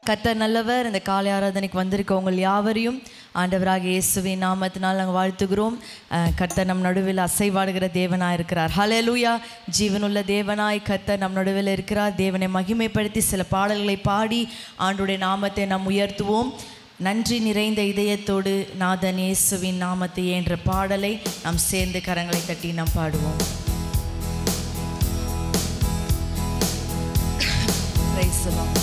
கர்த்தர் நல்லவர் இந்த காலை ஆராதனைக்கு வந்திருக்க உங்கள் யாவரையும் ஆண்டவராக இயேசுவின் நாமத்தினால் நாங்கள் வாழ்த்துகிறோம் அஹ், கர்த்தர் நம் நடுவில் அசைவாடுகிற தேவனாய் இருக்கிறார் ஹalleluya ஜீவனுள்ள தேவனாய் கர்த்தர் நம் நடுவில் இருக்கிறார் தேவனை மகிமைப்படுத்தி சில பாடல்களை பாடி ஆண்டுடைய நாமத்தை நாம் உயர்த்துவோம் நன்றி நிறைந்த இதயத்தோடு நாதன் இயேசுவின் நாமத்தை என்ற பாடலை நாம் சேர்ந்து கரங்களை தட்டி நாம் பாடுவோம் Praise the Lord.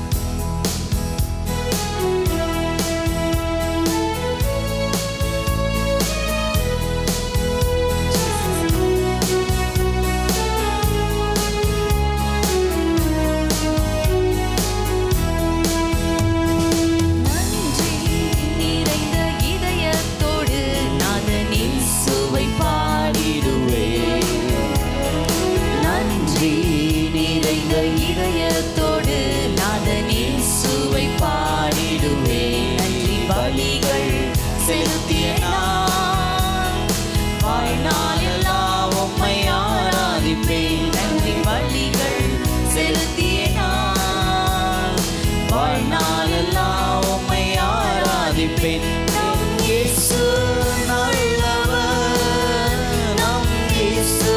நன்றி நிறைந்த இதயத்தோடு நாதனின் சுவை பாடிடுவேன் நன்றி நிறைந்த இதயத்தோடு நாதனின் சுவை பாடிடுவேன் நன்றி பலிகள் செலுத்திய நான் வாழ்நாளெல்லாம் உம்மை ஆராதிப்பேன் நன்றி பலிகள் செலுத்திய நான் வாழ்நாளெல்லாம் உம்மை ஆராதிப்பேன் நம் இயேசு நல்லவர் நம் இயேசு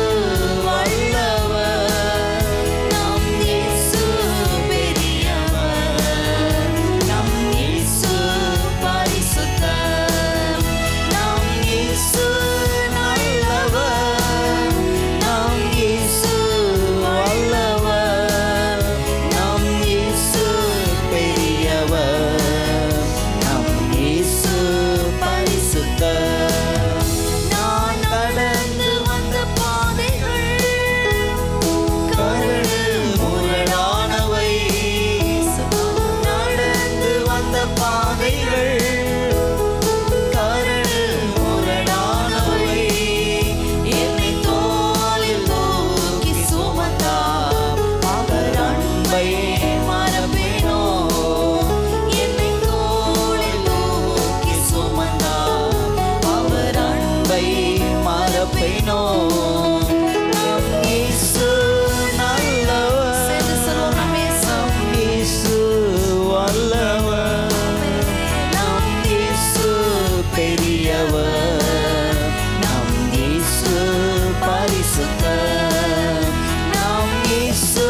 வல்லவர் நம் இயேசு பெரியவர் நம் இயேசு பரிசுத்தர் நம் இயேசு நல்லவர் நம் இயேசு வல்லவர் நம் இயேசு பெரியவர் நம் இயேசு பரிசுத்தர் நான் கடந்து வந்த பாதைகள் கரடு முரடானவை நடந்து வந்த பாதைகள் கரடு முரடானவை என்னை தோளில் தூக்கி சுமந்தார் அவர் அன்பை மறப்பேனோ என்னை தோளில் தூக்கி சுமந்தார் அவர் அன்பை மறப்பேனோ நம் இயேசு நல்லவர் நம் இயேசு வல்லவர் நம் இயேசு பெரியவர் நம் இயேசு பரிசுத்தர் நம் இயேசு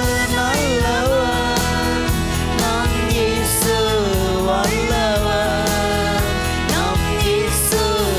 நல்லவர் நம் இயேசு வல்லவர் நம் இயேசு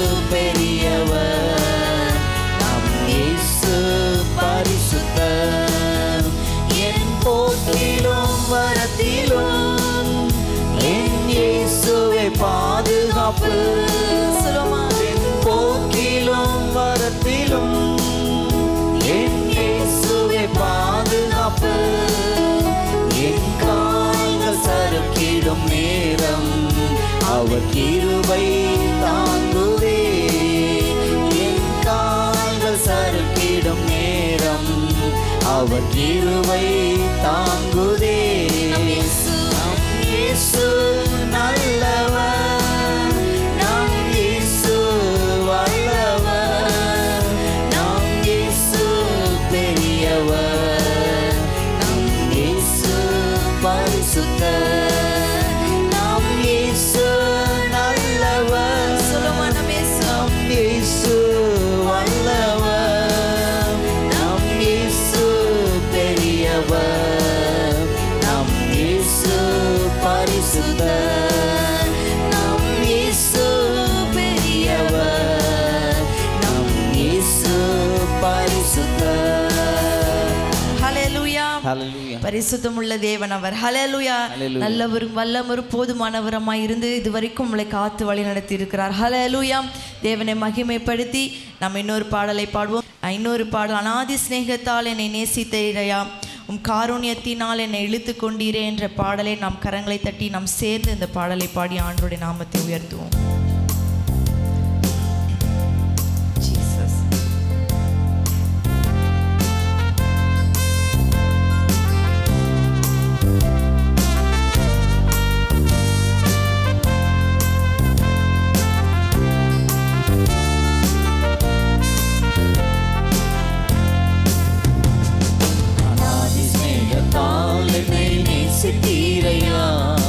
பெரியவர் நம் இயேசு பரிசுத்தர் என் போக்கிலும் வரத்திலும் என் இயேசுவை பாதுகாப்பு என் போக்கிலும் வரத்திலும் என் இயேசுவை பாதுகாப்பு என் கால்கள் சறுக்கிடும் நேரம் அவர் கிருபை தாங்குதே என் கால்கள் சறுக்கிடும் நேரம் அவர் கிருபை தாங்குதே நம் இயேசு நல்லவர் நம் இயேசு வல்லவர் நம் இயேசு பெரியவர் நம் இயேசு பரிசுத்தர் நம் இயேசு நல்லவர் நம் இயேசு வல்லவர் நம் இயேசு பெரியவர் நம் இயேசு பரிசுத்தர் நம் இயேசு பெரியவர் நம் இயேசு பரிசுத்தர் ஹalleluya Hallelujah. பரிசுத்தமுள்ள தேவன் அவர் ஹalleluya Hallelujah. நல்லவரும் வல்லவரும் போதுமானவரமாய் இருந்து இதுவரைக்கும் உங்களை காத்து வழி நடத்தி இருக்கிறார் ஹalleluya தேவனை மகிமைப்படுத்தி நம்ம இன்னொரு பாடலை பாடுவோம் இன்னொரு பாடல் அனாதி சிநேகத்தால் என்னை நேசித்தீரையா உம் காருண்யத்தினால் என்னை இழுத்து கொண்டீரே என்ற பாடலை நாம் கரங்களை தட்டி நாம் சேர்ந்து இந்த பாடலை பாடி ஆண்டோடைய நாமத்தை உயர்த்துவோம் Jesus. அநாதி சிநேகத்தால் என்னை நேசித்தீரையா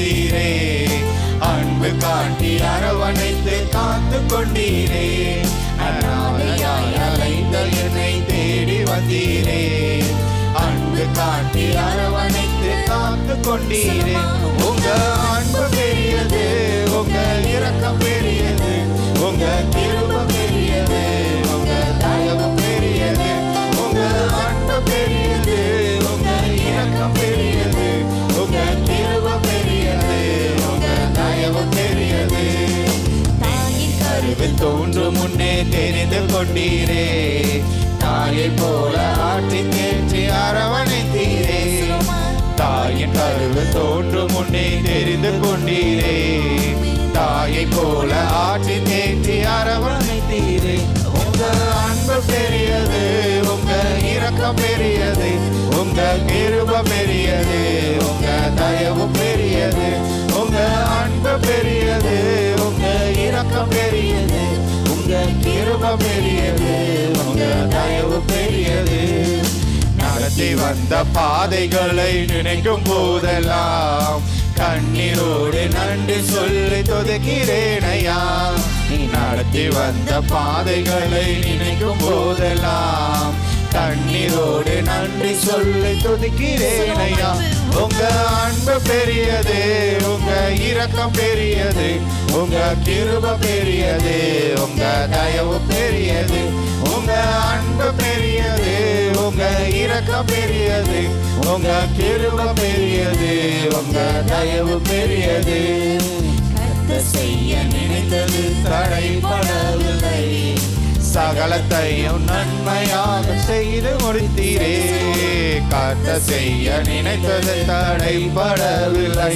வந்தீரே அன்பு காட்டி அரவணைத்து காத்து கொண்டீரே அனாதையாய் அலைந்த என்னை தேடி வந்தீரே அன்பு காட்டி அரவணைத்து காத்து கொண்டீரே உங்க அன்பு பெரியது உங்க இரக்கம் பெரியது உங்க கிருப பெரியது உங்க தயவு பெரியது உங்க அன்பு பெரியது உங்க இரக்கம் பெரியது உங்க கிருப பெரியது உங்க தயவு பெரியது தாயின் கருவில் தோன்றும் முன்னே தெரிந்து கொண்டீரே தாயை போல ஆற்றி தேற்றி அரவணைத்தீரே தாயின் கருவில் தோன்றும் முன்னே தெரிந்து கொண்டீரே தாயை போல ஆற்றி தேற்றி அரவணைத்தீரே உங்க அன்பு பெரியது உங்க இரக்கம் பெரியது உங்க கிருப பெரியது உங்க தயவு பெரியது உங்க அன்பு பெரியது உங்க இரக்கம் பெரியது உங்க கிருப பெரியது உங்க தயவு பெரியது நடத்தி வந்த பாதைகளை நினைக்கும் போதெல்லாம் கண்ணீரோடு நன்றி சொல்லி தொதுக்கிறேனையா நீ நடத்தி வந்த பாதைகளை நினைக்கும் போதெல்லாம் கண்ணீரோடு நன்றி சொல்லி துதிக்கிறேனையா உங்க அன்பு பெரியது உங்க இரக்கம் பெரியது உங்க கிருப பெரியது உங்க தயவு பெரியது உங்க அன்பு பெரியது உங்க இரக்கம் பெரியது உங்க கிருப பெரியது உங்க தயவு பெரியது கர்த்தர் செய்ய நினைத்தது தடைபடவில்லை சகலத்தையும் நன்மையாக செய்து முடித்தீரே காத்த செய்ய நினைத்தது தடைபடவில்லை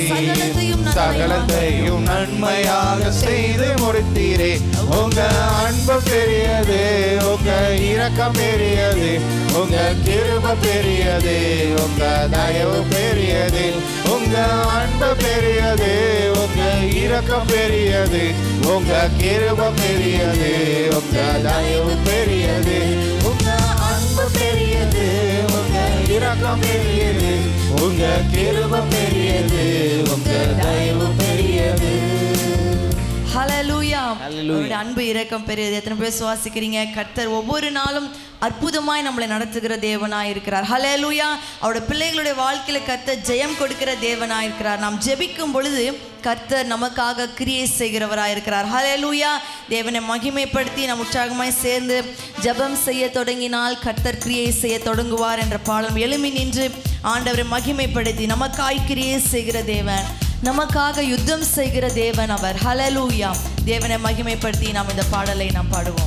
சகலத்தையும் நன்மையாக செய்து முடித்தீரே உங்க அன்பு பெரியது உங்க இரக்கம் பெரியது உங்க கிருப பெரியது உங்க தயவு பெரியது உங்க அன்பு பெரியது உங்க இரக்கம் பெரியது உங்க கிருப பெரியது உங்க தயவு பெரியது உங்க அன்பு பெரியது உங்க இரக்கம் பெரியது உங்க கிருப பெரியது உங்க தயவு பெரியது ஹalleluya அவருடைய அன்பு இரக்கம் பெரியது எத்தனை பேர் சுவாசிக்கிறீங்க கர்த்தர் ஒவ்வொரு நாளும் அற்புதமாய் நம்மளை நடத்துகிற தேவனாய் இருக்கிறார் ஹalleluya அவருடைய பிள்ளைகளுடைய வாழ்க்கையில கர்த்தர் ஜெயம் கொடுக்கிற தேவனாய் இருக்கிறார் நாம் ஜெபிக்கும் பொழுது கர்த்தர் நமக்காக கிரியை செய்கிறவராய் இருக்கிறார் ஹalleluya தேவனை மகிமைப்படுத்தி நாம் உற்சாகமாய் சேர்ந்து ஜெபம் செய்ய தொடங்கினால் கர்த்தர் கிரியை செய்ய தொடங்குவார் என்ற பாடல் எழுமி நின்று ஆண்டவரை மகிமைப்படுத்தி நமக்காய் கிரியை செய்கிற தேவன் நமக்காக யுத்தம் செய்கிற தேவன் அவர் ஹலலூயா தேவனை மகிமைப்படுத்தி நாம் இந்த பாடலை நாம் பாடுவோம்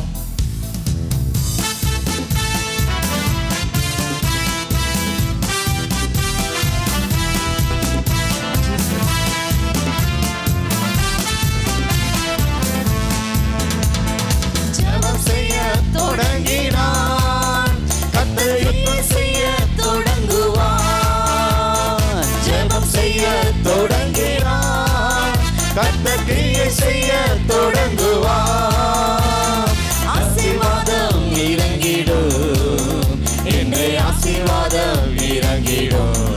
ஜெபம் செய்ய தொடங்கினான் கர்த்தர் யுத்தம் செய்ய தொடங்குவான் ஜெபம் செய்ய தொடங்கினான் கர்த்தர் கிரியை செய்ய தொடங்குவான் ஆசீர்வாதம் இறங்கிடும் என்று ஆசீர்வாதம் இறங்கிடும்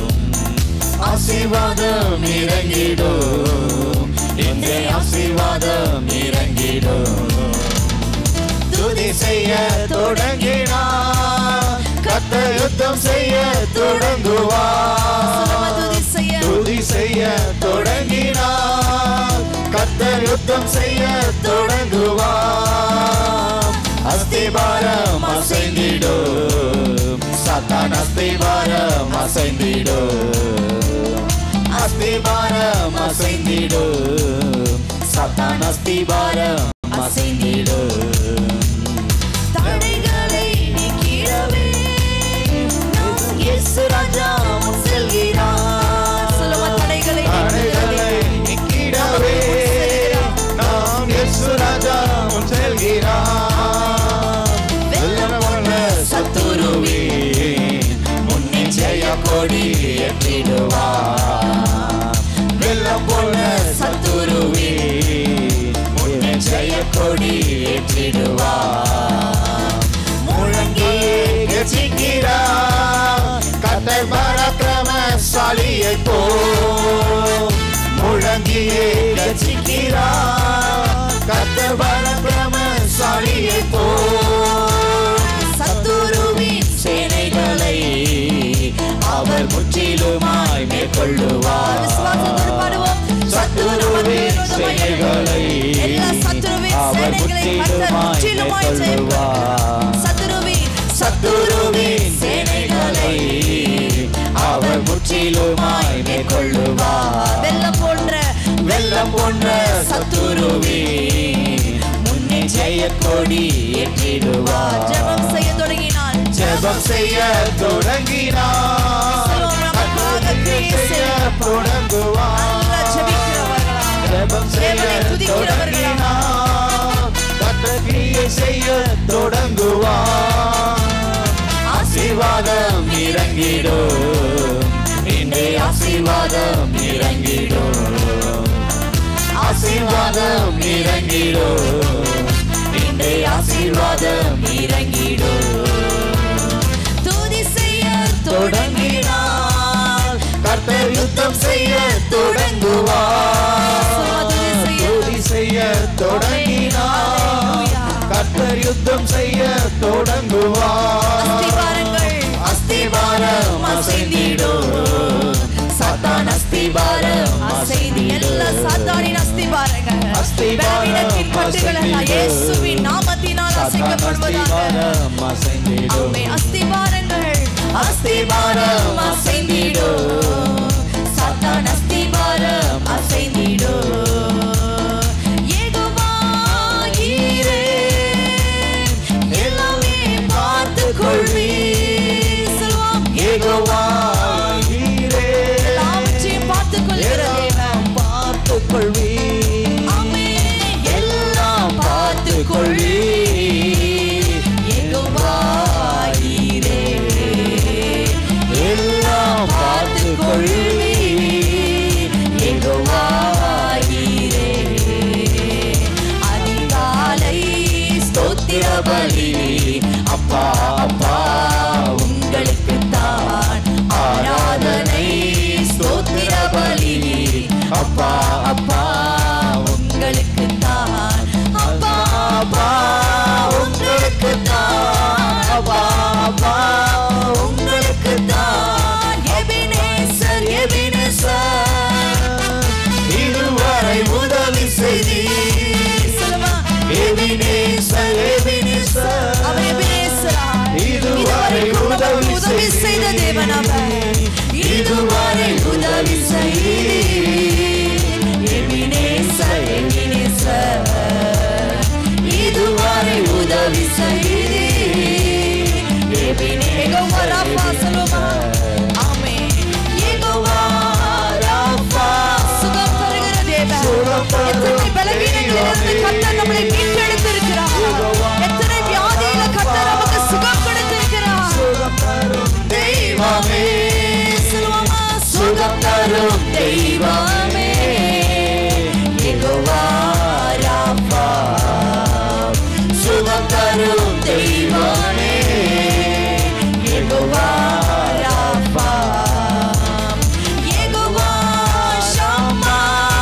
ஆசீர்வாதம் இறங்கிடும் என்று ஆசீர்வாதம் இறங்கிடும் துதி செய்ய தொடங்கினார் கத்த யுத்தம் செய்ய தொடங்குவார் துதி செய்ய துதி செய்ய தொடங்கினார் கத்த யுத்தம் செய்ய தொடங்குவார் அஸ்திபாரம் அசைந்திடும் சத்தான் அஸ்திபாரம் அசைந்திடும் அஸ்திபாரம் அசைந்திடும் சத்தான் அஸ்திபாரம் அசைந்திடும் தடைகளை நீக்கிடவே நம் இயேசு ராஜா முன் செல்கிறார் சொல்லுமா தடைகளை தடைகளை நீக்கிடவே நாம் இயேசு ராஜா முன் செல்கிறார் வெல்லவல்ல சத்துருவே முன்னே ஜெய கொடி ஏற்றிடுவார் வெல்லம் போல சத்துருவே முன்னே ஜெய கொடி ஏற்றிடுவார் முழங்கியே கெச்சிக்கிறார் கத்தர் பராக்கிரமசாலியை போ தொடங்கினார் கர்த்தர் பரக்கிரமசாலியை போல் சத்துருவின் சேனைகளை அவர் முற்றிலுமாய் மேற்கொள்ளுவார் விசுவாசத்தோடு பாடுவோம். சத்துருவின் சேனைகளை எல்லா சத்துருவின் அவர் சேனைகளை கர்த்தர் முற்றிலுமாய் முற்றிலுமாய் மேற்கொள்ளுவார் சத்துருவின் சத்துருவின் சேனைகளை அவர் முற்றிலுமாய் மேற்கொள்ளுவார் வெள்ளம் போன்ற வெள்ளம் போன்ற சத்துருவே முன்னே ஜெய கொடி ஏற்றிடுவார் ஜெபம் செய்ய தொடங்கினாள் ஜெபம் செய்ய தொடங்கினார் கர்த்தருக்கு செய்ய தொடங்குவார் நல்லா ஜெபிக்கிறவர்களா ஜெபம் செய்ய தேவனை துதிக்கிறவர்களா தொடங்கினார் கர்த்தர் செய்ய தொடங்குவார் ஆசீர்வாதம் இறங்கிடும் இன்றே ஆசீர்வாதம் இறங்கிடும் ஆசீர்வாதம் இறங்கிடும் இன்றே ஆசீர்வாதம் இறங்கிடும் துதி செய்ய தொடங்கினால் கர்த்தர் யுத்தம் செய்ய தொடங்குவார் துதி செய்ய தொடங்கினால் கர்த்தர் யுத்தம் செய்ய தொடங்குவார் அஸ்திபாரங்கள் அஸ்திவாரம் அசைந்திடும் சாத்தான் அஸ்திவாரம் அசைந்து எல்லா சாத்தானின் அஸ்திபாரங்கள் அஸ்திபாரம் பலவீனத்தின் கட்டுகள் எல்லாம் அசைந்திடும். இயேசுவின் நாமத்தினால் அசைக்கப்படுவதாக அஸ்திவாரம் அசைந்திடும் ஆமே அஸ்திபாரங்கள் அஸ்திவாரம் அசைந்திடும் சாத்தான் அஸ்திபாரம் அசைந்திடும் யெகோவா ஈரே, எல்லாமே பார்த்துக் கொள்வீர். சொல்லுவோம். யெகோவா ஈரே, எல்லாவற்றையும் பார்த்துக் கொள்கிற தேவன். எல்லாம் பார்த்துக் கொள்வீர். ஆமே, எல்லாம் பார்த்துக் கொள்வீர். யெகோவா ஈரே, எல்லாம் பார்த்துக் கொள்வீர். யெகோவா ஈரே. அதிகாலை ஸ்தோத்திர பலி அப்பா அப்பா உங்களுக்கு தான் ஆராதனை ஸ்தோத்திர பலி அப்பா அப்பா உங்களுக்கு தான் அப்பா அப்பா உங்களுக்கு தான் அப்பா அப்பா உங்களுக்கு தான் எபினேசர் எபினேசர் இதுவரை உதவி செய்தீர். சொல்லுமா எபினேசர், எபினேசர். அவர் எபினேசராய். இதுவரை உதவி உதவி செய்த தேவன் அவர் இதுவரை உதவி செய்தீர். Ebenezer, Ebenezer. இதுவரை உதவி செய்தீர். எபினே- யெகோவா ராஃபா சொல்லுமா? ஆமென். யெகோவா ராஃபா. சுகம் தருகிற தேவன். சுகம் தரும் எத்தனை பலவீனங்களிலிருந்து கர்த்தர் நம்மளை மீட்டெடுத்திருக்கிறார். எத்தனை வியாதியில கர்த்தர் நமக்கு சுகம் கொடுத்திருக்கிறார். சுகம் தரும் தெய்வமே சொல்லுவோமா? சுகம் தரும் தெய்வமே யெகோவா ராஃபா. சுகம் தரும் தெய்வமே யெகோவா ராஃபா. யெகோவா ஷம்மா.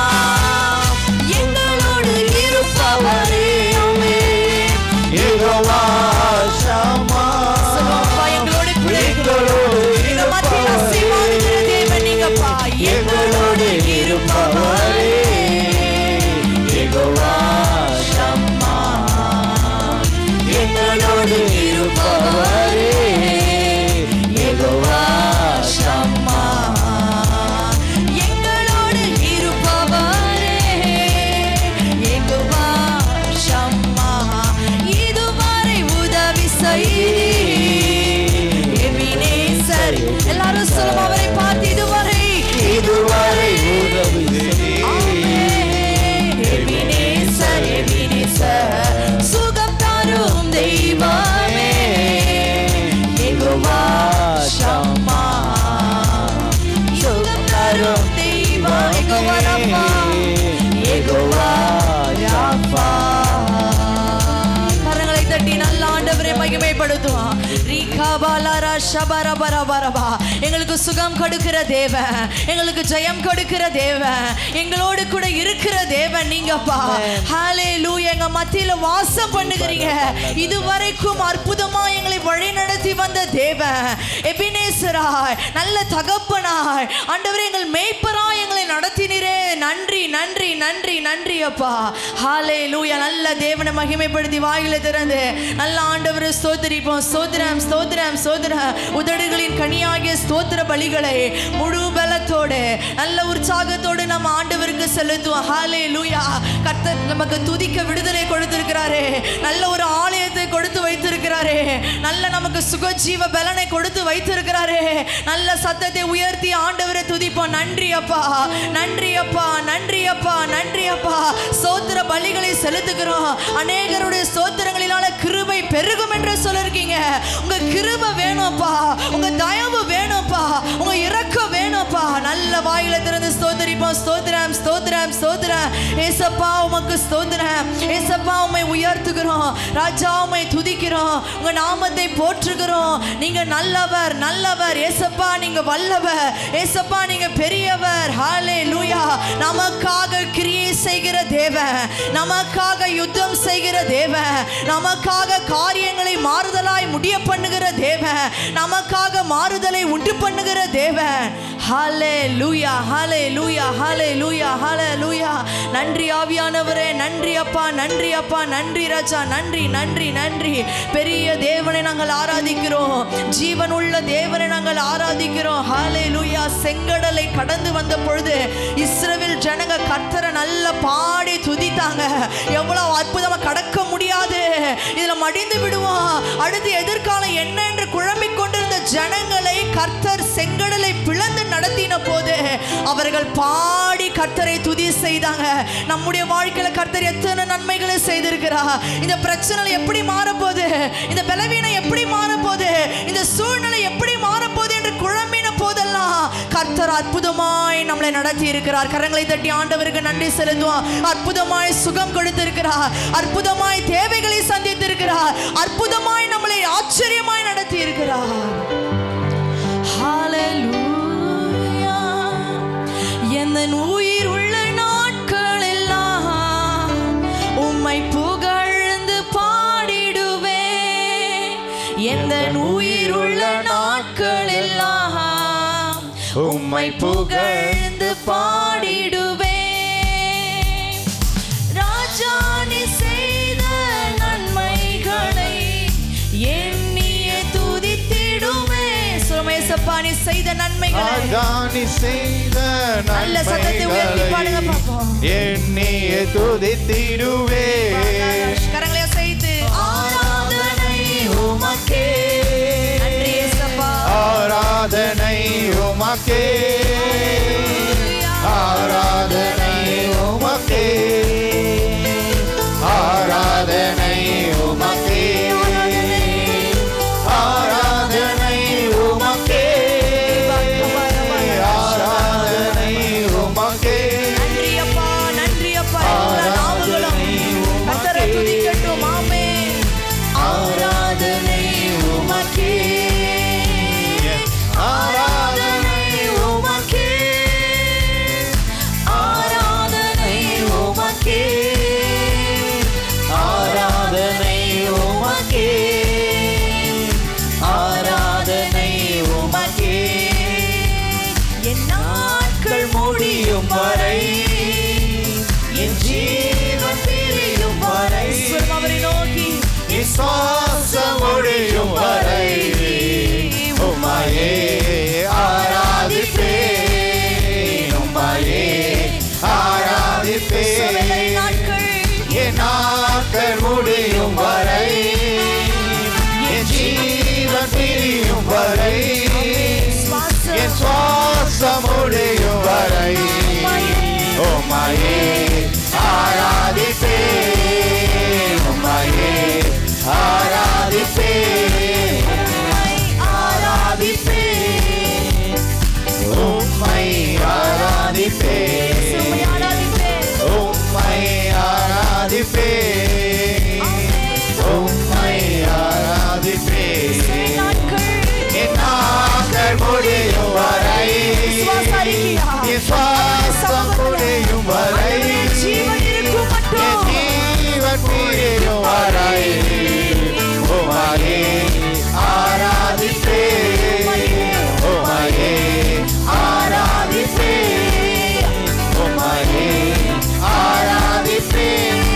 எங்களோடு இருப்பவரே ஆமென். யெகோவா ஷம்மா. சொல்லுவோம்ப்பா, எங்களோடு கூட எங்களோடு எங்க மத்தியில் ஆசீர்வாதிக்கிற தேவன் நீங்கப்பா. எங்களோடு இருப்பவரே யெகோவா ஷம்மா. எங்களோடு இருப்பவரே யெகோவா ஷம்மா. எங்களோடு இருப்பவரே யெகோவா ஷம்மா. இதுவரை உதவி செய்தீர். எபினேசர். எல்லாரும் சொல்லுவோம் அவரை பார்த்து இதுவரை இதுவரை உதவி ஆமென். Ebenezer, Ebenezer. சுகம் தரும் தெய்வமே யெகோவா ஷம்மா. சுகம் தரும் தெய்வம் யெகோவா ராஃபா. யெகோவா ராஃபா. கரங்களை தட்டி நல்ல ஆண்டவரை மகிமைப்படுத்துவான் ரீக காபாலாரா ஷபரபரபரபா எங்களுக்கு சுகம் கொடுக்கிற தேவன் எங்களுக்கு ஜெயம் கொடுக்கிற தேவன் எங்களோடு கூட இருக்கிற தேவன் நீங்கப்பா ஹாலே லூ எங்க மத்தியில வாசம் பண்ணுகிறீங்க இதுவரைக்கும் அற்புதமா எங்களை வழி நடத்தி வந்த தேவன் எபினேசராய் நல்ல தகப்பனாய் ஆண்டவரே எங்கள் மேய்ப்பராய் எங்களை நடத்தினீரே நன்றி நன்றி நன்றி நன்றி அப்பா ஹாலே லூயா நல்ல தேவனை மகிமைப்படுத்தி வாயில திறந்து நல்ல ஆண்டவரை ஸ்தோத்திரிப்போம் ஸ்தோத்திரம் ஸ்தோத்திரம் ஸ்தோத்திரம் உதடுகளின் கனியாகிய ஸ்தோத்திர பலிகளை முழு பலத்தோடு நல்ல உற்சாகத்தோடு நம்ம ஆண்டவருக்கு செலுத்துவோம் ஹாலே லூயா கர்த்தர் நமக்கு துதிக்க விடுதலை கொடுத்திருக்கிறாரே நல்ல ஒரு ஆலயத்தை கொடுத்து வைத்திருக்கிறாரே நல்ல நமக்கு சுகஜீவ பலனை கொடுத்து வைத்திருக்கிறாரே நல்ல சத்தத்தை உயர்த்தி ஆண்டவரை துதிப்போம் நன்றி அப்பா நன்றி அப்பா நன்றி அப்பா நன்றி அப்பா சோத்திர பலிகளை செலுத்துகிறோம் அநேகருடைய சோத்திரங்களினால கிருபை பெருகும் என்று சொல்லிருக்கீங்க உங்க கிருபை வேணும்ப்பா உங்க தயவு வேணும்ப்பா உங்க இரக்கம் வேணும்ப்பா நல்ல வாயில திறந்து ஸ்தோத்திரிப்போம் ஸ்தோத்திரம் ஸ்தோத்திரம் ஸ்தோத்திரம் ஏசப்பா உமக்கு ஸ்தோத்திரம் ஏசப்பா உம்மை உயர்த்துகிறோம் ராஜா உம்மை துதிக்கிறோம் உங்க நாமத்தை போற்றுகிறோம் நீங்க நல்லவர் நல்லவர் ஏசப்பா நீங்க வல்லவர் ஏசப்பா நீங்க பெரியவர் ஹாலே லூயா நமக்காக கிரியை செய்கிற தேவன் நமக்காக யுத்தம் செய்கிற தேவன் நமக்காக காரியங்களை மாறுதலாய் முடிய பண்ணுகிற தேவன் நமக்காக மாறுதலை உண்டு பண்ணுகிற தேவன் ஹாலே லூயா ஹாலே லூயா ஹாலே லூயா ஹாலே லூயா நன்றி ஆவியானவரே நன்றி அப்பா நன்றி அப்பா நன்றி ராஜா நன்றி நன்றி நன்றி பெரிய தேவனை நாங்கள் ஆராதிக்கிறோம் ஜீவன் உள்ள தேவனை நாங்கள் ஆராதிக்கிறோம் ஹாலே லூயா செங்கடலை கடந்து வந்த பொழுது இஸ்ரவேல் ஜனங்க கர்த்தரை நல்ல பாடி துதித்தாங்க எவ்வளவு அற்புதமா கடக்க முடியாது இதுல மடிந்து விடுவோம் அடுத்து எதிர்காலம் என்ன என்று குழம்பிக் கொண்டிருந்த ஜனங்களை கர்த்தர் செங்கடலை பிளந்து நடத்தின போது அவர்கள் பாடி கர்த்தரை துதி செய்தாங்க நம்முடைய வாழ்க்கையில கர்த்தர் எத்தனை நன்மைகளை செய்திருக்கிறார் இந்த பிரச்சனை எப்படி மாறப்போகுது இந்த பலவீனம் எப்படி மாறப்போகுது இந்த சூழ்நிலை எப்படி மாறப்போகுது என்று குழம்பின போதெல்லாம் கர்த்தர் அற்புதமாய் நம்மளை நடத்தி இருக்கிறார் கரங்களை தட்டி ஆண்டவருக்கு நன்றி செலுத்துவோம் அற்புதமாய் சுகம் கொடுத்திருக்கிறார் அற்புதமாய் தேவைகளை சந்தித்திருக்கிறார் அற்புதமாய் நம்மளை ஆச்சரியமாய் நடத்தி இருக்கிறார் ஹalleluya எந்த உயிர் உள்ள நாட்கள் எல்லாம் உம்மை புகழ்ந்து பாடிடுவே எந்த உயிர் உள்ள நாட்கள் எல்லாம் உம்மை புகழ்ந்து பாடிடுவே ராஜா நீ செய்த நன்மைகளை எண்ணியே துதித்திடுவே சுரமேசப்பா நீ செய்த நன்மைகளை ஆகாணி செய்த நல்ல சத்தத்தை உயர்த்தி பாடுங்க நன்மைகளை பார்ப்போம். எண்ணிய துதித்திடுவே கரங்களை அசைத்து ஆராதனை உமக்கே நன்றி இயேசப்பா ஆராதனை உமக்கே ஆராதனை உமக்கே ஆராதனை உமக்கே ஆராதனை உமக்கே ஆராதனை உமக்கே நன்றி அப்பா நன்றி அப்பா எல்லா நாவுகளும் கர்த்தரை துதிக்கட்டும் ஆமென் ஆராதனை உமக்கே ஆராதனை உமக்கே ஆராதனை உமக்கே ஆராதனை உமக்கே ஆராதனை உமக்கே என் நாட்கள் முடியும் வரை என் ஜீவன் பிரியும் வரை சுரம் அவரை நோக்கி விசுவாசம் ஒழியும் வரை உம்மையே ஆராதிப்பேன் உம்மையே சுவலை ஆராதிப்பேன் நாட்கள் என் நாட்கள் முடியும் வரை என் ஜீவன் பிரியும் வரை சுவாசம் என் சுவாசம் முடியும் வரை உம்மையே ஆராதிப்பேன் உம்மையே ஆராதிப்பேன் ஆராதிப்பேன் உம்மை ஆராதிப்பேன் சும்மை ஆராதிப்பேன் உம்மை ஆராதிப்பேன் உம்மை சில ஆராதிப்பேன் நாட்கள் முடியும் வரை விசுவாச அறிக்கையா? என் சுவாசம் முடியும் வரை ஜீவன் இருக்கும் என் மட்டும் ஜீவன் பிரியும் வரை உமையே ஆராதிப்பே உமையே ஆராதிப்பே உமையே ஆராதிப்பே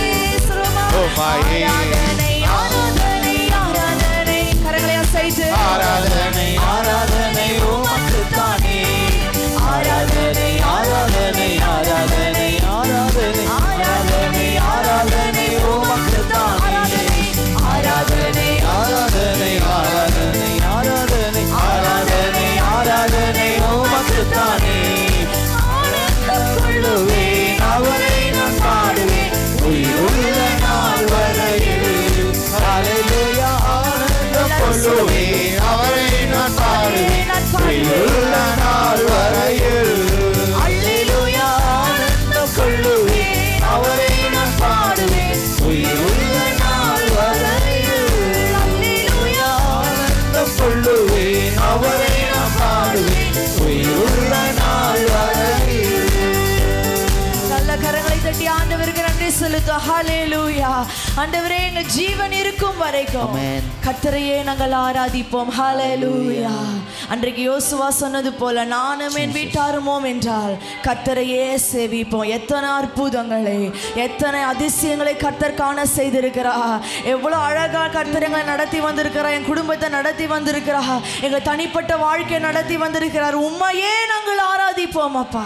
உமையே ஆராதனை, ஆராதனை, ஆராதனை. கரங்களை அசைத்து ஆராதனை ஆராதனை உமக்குத்தானே ஆராதனை ஆராதனை ஆராதனை ஆராதனை ஆராதனை ஆராதனை உமக்குத்தானே ஆராதனை ஆராதனை ஆராதனை ஆராதனை ஆராதனை ஆராதனை உமக்குத்தானே ஆனந்தம் கொள்ளுவேன் அவரை நான் பாடுவேன் உயிருள்ள நாள் வரையில் ஹalleluya ஆனந்தம் கொள்ளுவேன் அவரை நான் பாடுவேன் உயிருள்ள நாள் வரையில் அல்லேலூயா ஆனந்தம் கொள்ளுவேன் அவரை நான் பாடுவேன் உயிருள்ள நாள் வரையில் அல்லேலூயா ஆனந்தம் கொள்ளுவேன் அவரை நான் பாடுவேன் உயிருள்ள நாள் வரையில் நல்ல கரங்களை தட்டி ஆண்டவருக்கு நன்றி செலுத்தும் ஹalleluya ஆண்டவரே எங்க ஜீவன் இருக்கும் வரைக்கும் Amen. கர்த்தரையே நாங்கள் ஆராதிப்போம் ஹalleluya அன்றைக்கு யோசுவா சொன்னது போல நானும் என் வீட்டாருமோம் என்றால் கர்த்தரையே சேவிப்போம் எத்தனை அற்புதங்களை எத்தனை அதிசயங்களை கர்த்தர் காண செய்திருக்கிறா எவ்வளவு அழகா கர்த்தர் எங்களை நடத்தி வந்திருக்கிறா என் குடும்பத்தை நடத்தி வந்திருக்கிறா எங்க தனிப்பட்ட வாழ்க்கையை நடத்தி வந்திருக்கிறார் உண்மையே நாங்கள் ஆராதிப்போம் அப்பா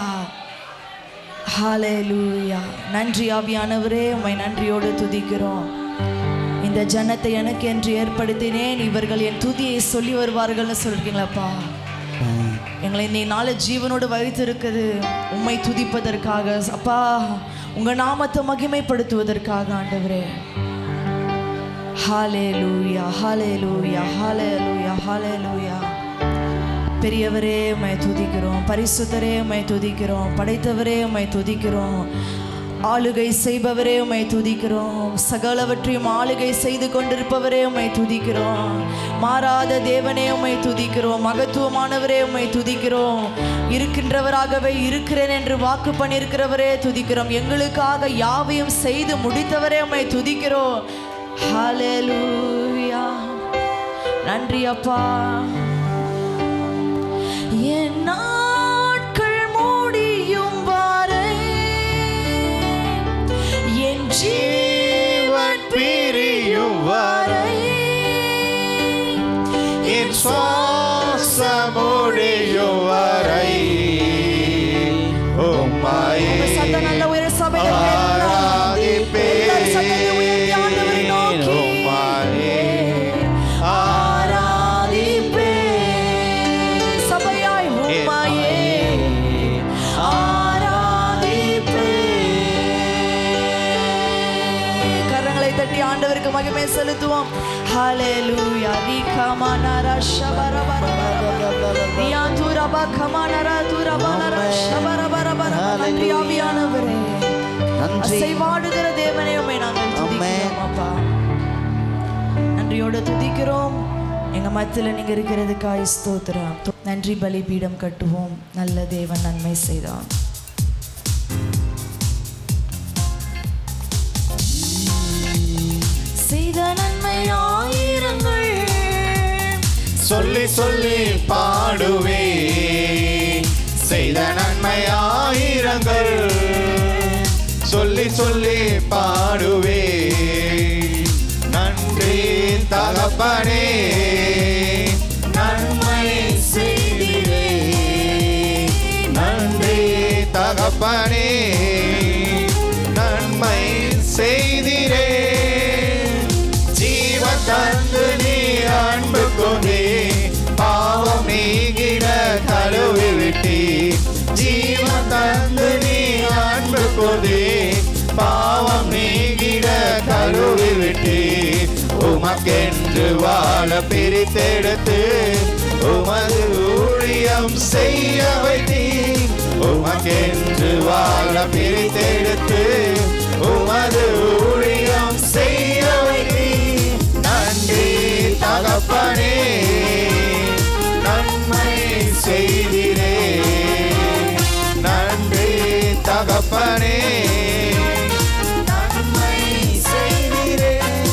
ஹalleluya நன்றி ஆவியானவரே உம்மை நன்றியோடு துதிக்கிறோம் இந்த ஜனத்தை எனக்கு என்று ஏற்படுத்தினேன் இவர்கள் என் துதியை சொல்லி வருவார்கள்னு சொல்றீங்களாப்பா எங்களை நீ நாளை ஜீவனோடு வைத்திருக்குது உம்மை துதிப்பதற்காக அப்பா உங்க நாமத்தை மகிமைப்படுத்துவதற்காக ஆண்டவரே ஹalleluya ஹalleluya ஹalleluya ஹalleluya பெரியவரே உம்மை துதிக்கிறோம் பரிசுத்தரே உம்மை துதிக்கிறோம் படைத்தவரே உம்மை துதிக்கிறோம் ஆளுகை செய்பவரே உம்மை துதிக்கிறோம் சகலவற்றையும் ஆளுகை செய்து கொண்டிருப்பவரே உம்மை துதிக்கிறோம் மாறாத தேவனே உம்மை துதிக்கிறோம் மகத்துவமானவரே உம்மை துதிக்கிறோம் இருக்கின்றவராகவே இருக்கிறேன் என்று வாக்கு பண்ணியிருக்கிறவரே துதிக்கிறோம் எங்களுக்காக யாவையும் செய்து முடித்தவரே உம்மை துதிக்கிறோம் ஹalleluya நன்றி அப்பா என் நாட்கள் முடியும் வரை என் ஜீவன் பிரியும் வரை என் சுவாசம் முடியும் வரை உம்மையே உங்க சத்தம் நல்ல உயர சபையில ஆராதிப்பேன். எல்லாரும் சத்தத்தை உயர்த்தி ஆண்டவரை நோக்கி உம்மையே ஆராதிப்பேன். சபையாய் உம்மையே ஆராதிப்பேன். கரங்களை தட்டி ஆண்டவருக்கு மகிமை செலுத்துவோம் ஹalleluya ரிகமனர ஷபரபரபர ரியாதுரப கமனர துரபனர ஷபரபரபர நன்றி ஆவியானவரே நன்றி அசைவாடுகிற தேவனே உம்மை நாங்கள் துதிக்கிறோம் அப்பா நன்றியோட துதிக்கிறோம் எங்க மத்தியில நீங்க இருக்கிறதுக்காய் ஸ்தோத்திரம் நன்றி பலிபீடம் கட்டுவோம் நல்ல தேவன் நன்மை செய்தான் செய்த நன்மை ஆயிரங்கள் சொல்லி சொல்லி பாடுவே செய்த நன்மை ஆயிரங்கள் சொல்லி சொல்லி பாடுவே நன்றி தகப்பனே நன்மை செய்திரே நன்றி தகப்பனே நன்மை செய்திரே ஜீவன் தந்து நீ அன்பு கொண்டே பாவம் நீங்கிட கழுவி விட்டே ஜீவன் தந்து நீ அன்பு கொண்டே பாவம் நீங்கிட கழுவி விட்டே உமக்கென்று வாழ பிரித்தெடுத்து உமது ஊழியம் செய்ய வைத்தீ உமக்கென்று வாழ பிரித்தெடுத்து உமது ஊழியம் செய்ய வைத்தீ நன்றி தகப்பனே நன்மை செய்திரே நன்றி தகப்பனே நன்மை செய்திரே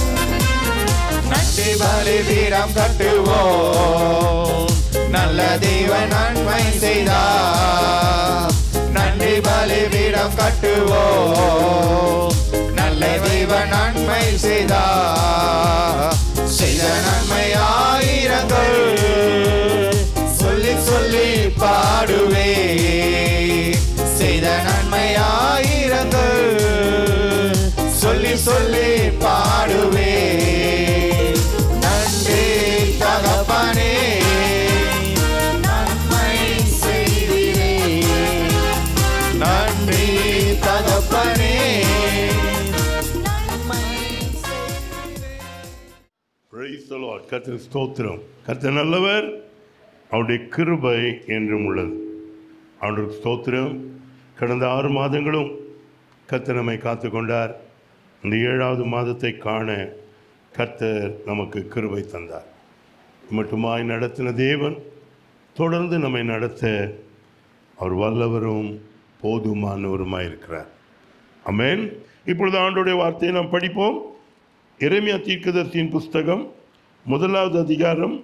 நன்றி பலிபீடம் கட்டுவோம் நல்ல தெய்வ நன்மை செய்தார் நன்றி பலிபீடம் கட்டுவோம் நல்ல தெய்வ நன்மை செய்தார் செய்த நன்மை ஆயிரங்கள் சொல்லி சொல்லி பாடுவே செய்த நன்மை ஆயிரங்கள் சொல்லி சொல்லி பாடுவே நன்றி தகப்பனே நன்மை செய்திரே நன்றி தகப்பனே Praise the Lord. கர்த்தர் ஸ்தோத்திரம் கர்த்தர் நல்லவர் அவருடைய கிருபை என்றும் உள்ளது அவருக்கு ஸ்தோத்திரம் கடந்த ஆறு மாதங்களும் கர்த்தர் நம்மை காத்து கொண்டார் இந்த ஏழாவது மாதத்தை காண கர்த்தர் நமக்கு கிருபை தந்தார் மட்டுமாய் நடத்தின தேவன் தொடர்ந்து நம்மை நடத்த அவர் வல்லவரும் போதுமானவருமாய் இருக்கிறார் அமேன் இப்பொழுது ஆண்டோடைய வார்த்தையை நாம் படிப்போம் எரேமியா தீர்க்கதர்சியின் புஸ்தகம் முதலாவது அதிகாரம்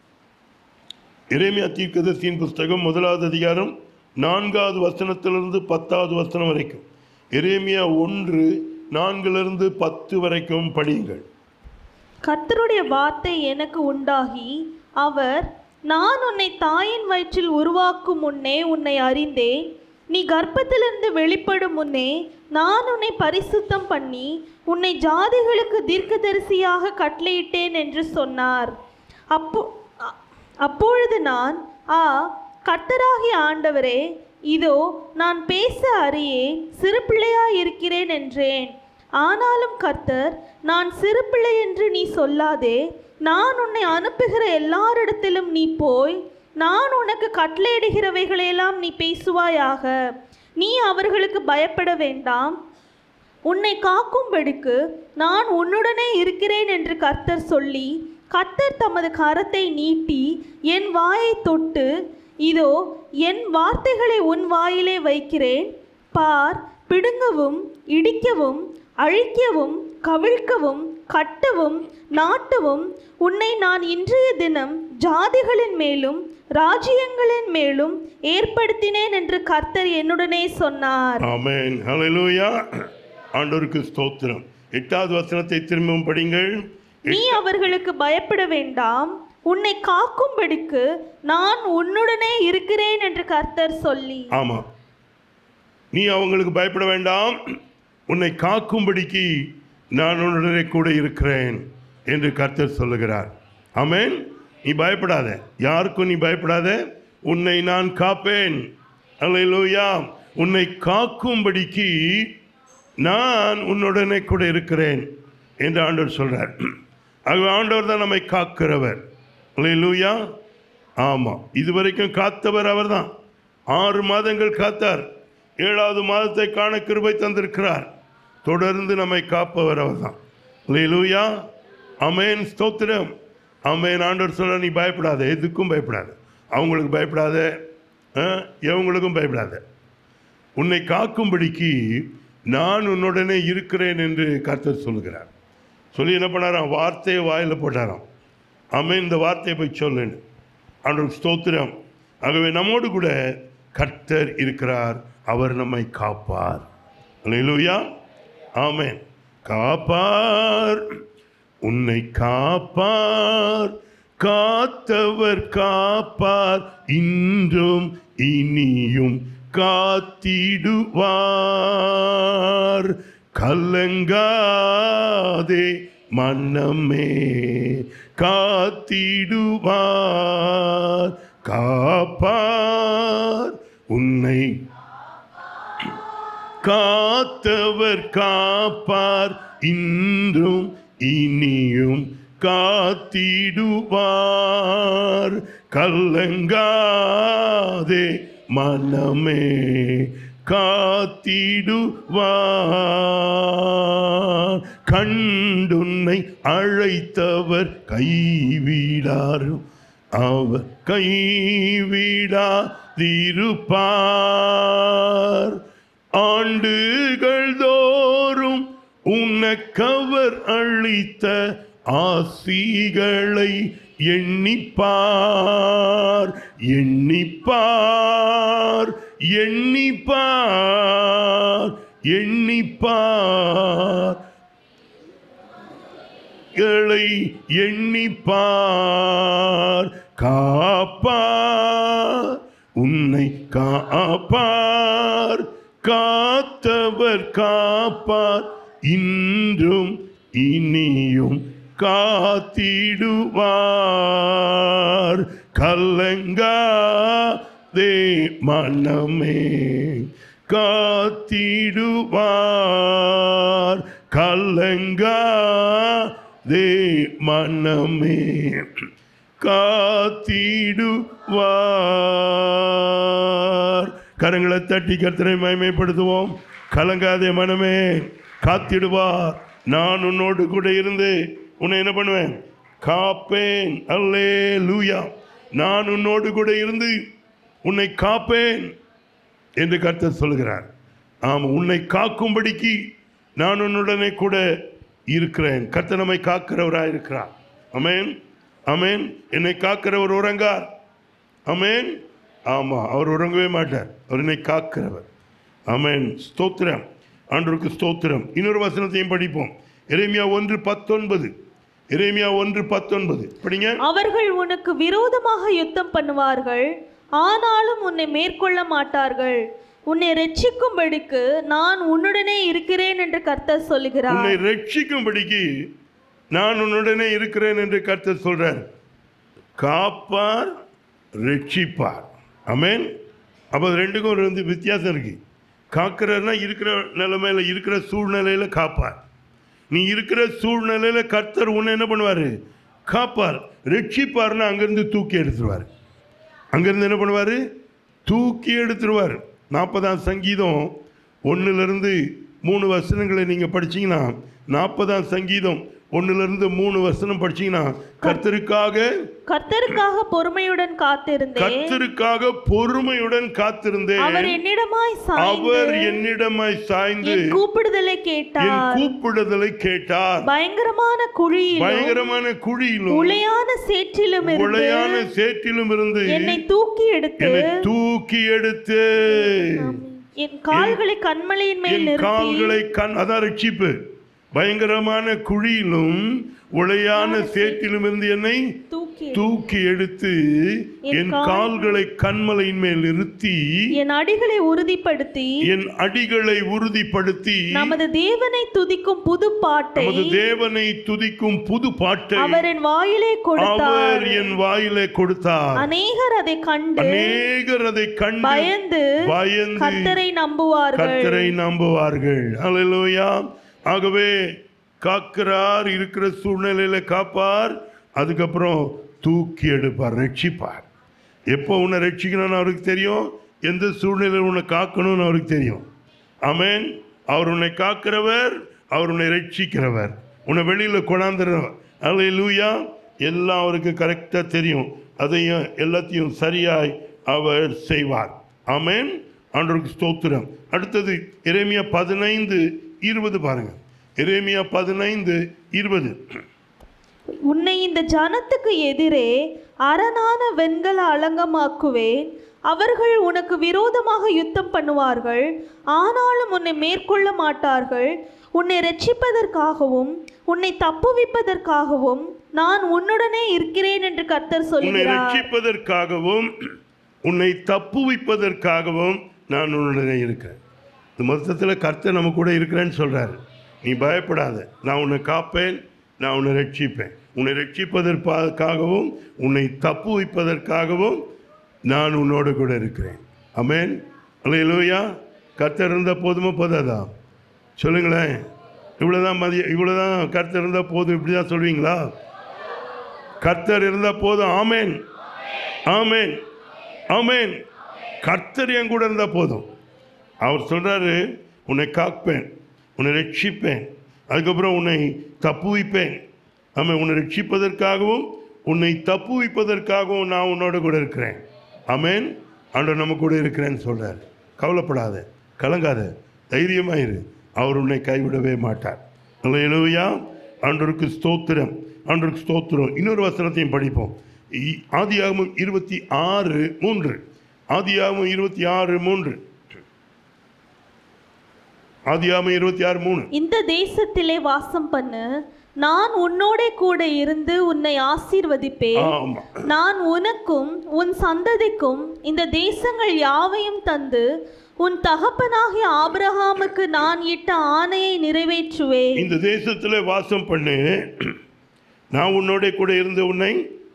எரேமியா தீர்க்கதர்சியின் புஸ்தகம் முதலாவது அதிகாரம் நான்காவது வசனத்திலிருந்து பத்தாவது வசனம் வரைக்கும் எரேமியா ஒன்று நான்கிலிருந்து பத்து வரைக்கும் படியுங்கள் கர்த்தருடைய வார்த்தை எனக்கு உண்டாகி அவர் நான் உன்னை தாயின் வயிற்றில் உருவாக்கும் முன்னே உன்னை அறிந்தேன் நீ கர்ப்பத்திலிருந்து வெளிப்படும் முன்னே நான் உன்னை பரிசுத்தம் பண்ணி உன்னை ஜாதிகளுக்கு தீர்க்கதரிசியாக கட்டளையிட்டேன் என்று சொன்னார் அப்போ அ- அப்பொழுது நான் ஆ கர்த்தராகிய ஆண்டவரே இதோ நான் பேச அறியேன் சிறு பிள்ளையாய் இருக்கிறேன் என்றேன் ஆனாலும் கர்த்தர் நான் சிறு பிள்ளை என்று நீ சொல்லாதே நான் உன்னை அனுப்புகிற எல்லாரிடத்திலும் நீ போய் நான் உனக்கு கட்டளையிடுகிறவைகளையெல்லாம் நீ பேசுவாயாக நீ அவர்களுக்கு பயப்பட வேண்டாம் உன்னை காக்கும்படிக்கு நான் உன்னுடனே இருக்கிறேன் என்று கர்த்தர் சொல்லி கர்த்தர் தமது கரத்தை நீட்டி என் வாயை தொட்டு இதோ என் வார்த்தைகளை உன் வாயிலே வைக்கிறேன் பார் பிடுங்கவும் இடிக்கவும் அழிக்கவும் கவிழ்க்கவும் கட்டவும் நாட்டவும் உன்னை நான் இன்றைய தினம் ஜாதிகளின் மேலும் ராஜ்யங்களின் மேலும் ஏற்படுத்தினேன் என்று கர்த்தர் என்னுடனே சொன்னார் ஆமென் ஹalleluya ஆண்டவருக்கு ஸ்தோத்திரம் எட்டாவது வசனத்தை திரும்பவும் படிங்கள் நீ அவர்களுக்கு பயப்பட வேண்டாம் உன்னை காக்கும்படிக்கு நான் உன்னுடனே இருக்கிறேன் என்று கர்த்தர் சொல்லி ஆமாம் நீ அவங்களுக்கு பயப்பட வேண்டாம் உன்னை காக்கும்படிக்கு நான் உன்னுடனே கூட இருக்கிறேன் என்று கர்த்தர் சொல்லுகிறார் ஆமென் நீ பயப்படாத யாருக்கும் நீ பயப்படாத உன்னை நான் காப்பேன் அல்லேலூயா உன்னை காக்கும்படிக்கு நான் உன்னுடனே கூட இருக்கிறேன் என்று ஆண்டவர் சொல்றார் ஆகவே ஆண்டவர் தான் நம்மை காக்கிறவர் அல்லேலூயா ஆமாம் இதுவரைக்கும் காத்தவர் அவர்தான் ஆறு மாதங்கள் காத்தார் ஏழாவது மாதத்தை காண கிருபை தந்திருக்கிறார் தொடர்ந்து நம்மை காப்பவர் அவர்தான் அல்லேலூயா அமேன் ஸ்தோத்திரம் அமேன் ஆண்டவர் சொல்ல நீ பயப்படாத எதுக்கும் பயப்படாத அவங்களுக்கு பயப்படாத ஆ, இவங்களுக்கும் பயப்படாத உன்னை காக்கும்படிக்கு நான் உன்னுடனே இருக்கிறேன் என்று கர்த்தர் சொல்லுகிறார் சொல்லி என்ன பண்ணாராம் வார்த்தையை வாயில் போட்டாராம் ஆமென் இந்த வார்த்தையை போய் சொல்லுன்னு ஆண்டவர் ஸ்தோத்திரம் ஆகவே நம்மோடு கூட கர்த்தர் இருக்கிறார் அவர் நம்மை காப்பார் அல்லேலூயா ஆமென் காப்பார் உன்னை காப்பார் காத்தவர் காப்பார் இன்றும் இனியும் காத்திடுவார் கலங்காதே மன்னமே காத்திடுவார் காப்பார் உன்னை காத்தவர் காப்பார் இன்றும் இனியும் காத்திடுவார் கலங்காதே மனமே காத்திடுவார் கண்டுன்னை அழைத்தவர் கைவிடாரும் அவர் கைவிடாதிருப்பார் ஆண்டுகள் தோறும் உனக்கவர் அளித்த ஆசிகளை எண்ணிப்பார் எண்ணிப்பார் எண்ணிப்பார் எண்ணிப்பார் களை எண்ணிப்பார் காப்பார் உன்னை காப்பார் காத்தவர் காப்பார் இன்றும் இனியும் காத்திடுவார் கலங்காதே மனமே காத்திடுவார் கலங்காதே மனமே காத்திடுவார் கரங்களை தட்டி கர்த்தரை மகிமைப்படுத்துவோம் கலங்காதே மனமே காத்திடுவார் நான் உன்னோடு கூட இருந்து உன்னை என்ன பண்ணுவேன் காப்பேன் அல்லே லூயா நான் உன்னோடு கூட இருந்து உன்னை காப்பேன் என்று கர்த்தர் சொல்கிறார் ஆம் உன்னை காக்கும்படிக்கு நான் உன்னுடனே கூட இருக்கிறேன் கர்த்தர் நம்மை காக்கிறவராக இருக்கிறார் அமேன் அமேன் என்னை காக்கிறவர் உறங்கார் அமேன் ஆமாம் அவர் உறங்கவே மாட்டார் அவர் என்னை காக்கிறவர் அமேன் ஸ்தோத்திரம் ஆண்டவருக்கு ஸ்தோத்திரம் இன்னொரு வசனத்தையும் படிப்போம் எரேமியா ஒன்று பத்தொன்பது எரேமியா ஒன்று பத்தொன்பது படிங்க அவர்கள் உனக்கு விரோதமாக யுத்தம் பண்ணுவார்கள் ஆனாலும் உன்னை மேற்கொள்ள மாட்டார்கள் உன்னை ரட்சிக்கும்படிக்கு நான் உன்னுடனே இருக்கிறேன் என்று கர்த்தர் சொல்லுகிறார் உன்னை ரட்சிக்கும்படிக்கு நான் உன்னுடனே இருக்கிறேன் என்று கர்த்தர் சொல்றார் காப்பார் ரட்சிப்பார் அமேன் அப்போ அது ரெண்டுக்கும் ஒரு வந்து வித்தியாசம் இருக்கு காக்கிறன்னா இருக்கிற நிலைமையில இருக்கிற சூழ்நிலையில காப்பார் நீ இருக்கிற சூழ்நிலையில கர்த்தர் உன்னை என்ன பண்ணுவார் காப்பார் ரட்சிப்பார்னா அங்கேருந்து தூக்கி எடுத்துருவார் அங்கேருந்து என்ன பண்ணுவார் தூக்கி எடுத்துருவார் நாற்பதாம் சங்கீதம் ஒன்றுலேருந்து மூணு வசனங்களை நீங்கள் படிச்சீங்கன்னா நாற்பதாம் சங்கீதம் ஒன்றுலேருந்து மூணு வசனம் படிச்சீங்கன்னா கர்த்தருக்காக கர்த்தருக்காக பொறுமையுடன் காத்திருந்தேன் கர்த்தருக்காக பொறுமையுடன் காத்திருந்தேன் அவர் என்னிடமாய் அவர் சாய்ந்து என்னிடமாய் சாய்ந்து என் கூப்பிடுதலை என் கேட்டார் கூப்பிடுதலை கேட்டார் பயங்கரமான குழியிலும் பயங்கரமான குழியிலும் உளையான சேற்றிலும் இருந்து உளையான சேற்றிலும் இருந்து என்னை தூக்கி எடுத்து என்னை தூக்கி எடுத்து என் கால்களை கண்மலையின் மேல் என் நிறுத்தி கால்களை கண் அதான் ரட்சிப்பு பயங்கரமான குழியிலும் உளையான சேற்றிலும் இருந்து என்னை தூக்கி தூக்கி எடுத்து என் என் கால்- கால்களை கண்மலையின் மேல் நிறுத்தி என் அடிகளை உறுதிப்படுத்தி என் அடிகளை உறுதிப்படுத்தி நமது தேவனை துதிக்கும் புது பாட்டை நமது தேவனை துதிக்கும் புது பாட்டை அவர் என் வாயிலே அவர் கொடுத்தார் என் வாயிலே கொடுத்தார் அநேகர் அதை கண்டு அநேகர் அதை கண்டு பயந்து பயந்து கர்த்தரை நம்புவார்கள் கர்த்தரை நம்புவார்கள் அல்லேலூயா ஆகவே காக்கிறார் இருக்கிற சூழ்நிலையில காப்பார் அதுக்கப்புறம் தூக்கி எடுப்பார் ரட்சிப்பார் எப்போ உன்னை ரட்சிக்கணும்னு அவருக்கு தெரியும் எந்த சூழ்நிலையில் உன்னை காக்கணும்னு அவருக்கு தெரியும் ஆமென் அவர் உன்னை காக்கிறவர் அவர் உன்னை ரட்சிக்கிறவர் உன்னை வெளியில் கொண்டாந்துறவர் அல்லேலூயா எல்லாம் அவருக்கு கரெக்டாக தெரியும் அதையும் எல்லாத்தையும் சரியாய் அவர் செய்வார் ஆமென் ஆண்டவருக்கு ஸ்தோத்திரம் அடுத்தது எரேமியா பதினைந்து இருபது பாருங்க எரேமியா பதினைந்து இருபது உன்னை இந்த ஜனத்துக்கு எதிரே அரணான வெண்கல அலங்கமாக்குவேன் அவர்கள் உனக்கு விரோதமாக யுத்தம் பண்ணுவார்கள் ஆனாலும் உன்னை மேற்கொள்ள மாட்டார்கள் உன்னை ரட்சிப்பதற்காகவும் உன்னை தப்புவிப்பதற்காகவும் நான் உன்னுடனே இருக்கிறேன் என்று கர்த்தர் உன்னை சொல்கிறார் ரட்சிப்பதற்காகவும் உன்னை தப்புவிப்பதற்காகவும் நான் உன்னுடனே இருக்கிறேன் இந்த மொத்தத்தில் கர்த்தர் நம்ம கூட இருக்கிறேன்னு சொல்றாரு நீ பயப்படாத நான் உன்னை காப்பேன் நான் உன்னை ரட்சிப்பேன் உன்னை ரட்சிப்பதற்காகவும் உன்னை தப்புவிப்பதற்காகவும் நான் உன்னோடு கூட இருக்கிறேன் அமேன் அல்லையா கர்த்தர் இருந்தால் போதுமா போதாதா சொல்லுங்களேன் இவ்வளோதான் மதிய இவ்வளோதான் கர்த்தர் இருந்தால் போதும் இப்படி தான் சொல்வீங்களா கர்த்தர் இருந்தால் போதும் ஆமேன் ஆமேன் ஆமேன் கர்த்தர் என் கூட இருந்தால் போதும் அவர் சொல்றாரு உன்னை காப்பேன் உன்னை ரட்சிப்பேன் அதுக்கப்புறம் உன்னை தப்புவிப்பேன் ஆமாம் உன்னை ரட்சிப்பதற்காகவும் உன்னை தப்புவிப்பதற்காகவும் நான் உன்னோட கூட இருக்கிறேன் ஆமென் ஆண்டவர் நம்ம கூட இருக்கிறேன்னு சொல்றார் கவலைப்படாத கலங்காத தைரியமாயிரு அவர் உன்னை கைவிடவே மாட்டார் அல்லேலூயா ஆண்டவருக்கு ஸ்தோத்திரம் ஆண்டவருக்கு ஸ்தோத்திரம் இன்னொரு வசனத்தையும் படிப்போம் இ- ஆதியாகமம் இருபத்தி ஆறு மூன்று ஆதியாகமம் இருபத்தி ஆறு மூன்று ஆதியாகமம் இருபத்தி ஆறு மூணு இந்த தேசத்திலே வாசம் பண்ணு நான் உன்னோட கூட இருந்து உன்னை ஆசீர்வதிப்பேன் ஆமா நான் உனக்கும் உன் சந்ததிக்கும் இந்த தேசங்கள் யாவையும் தந்து உன் தகப்பனாகிய ஆபிரகாமுக்கு நான் இட்ட ஆணையை நிறைவேற்றுவேன் இந்த தேசத்துல வாசம் பண்ணு நான் உன்னோட கூட இருந்து உன்னை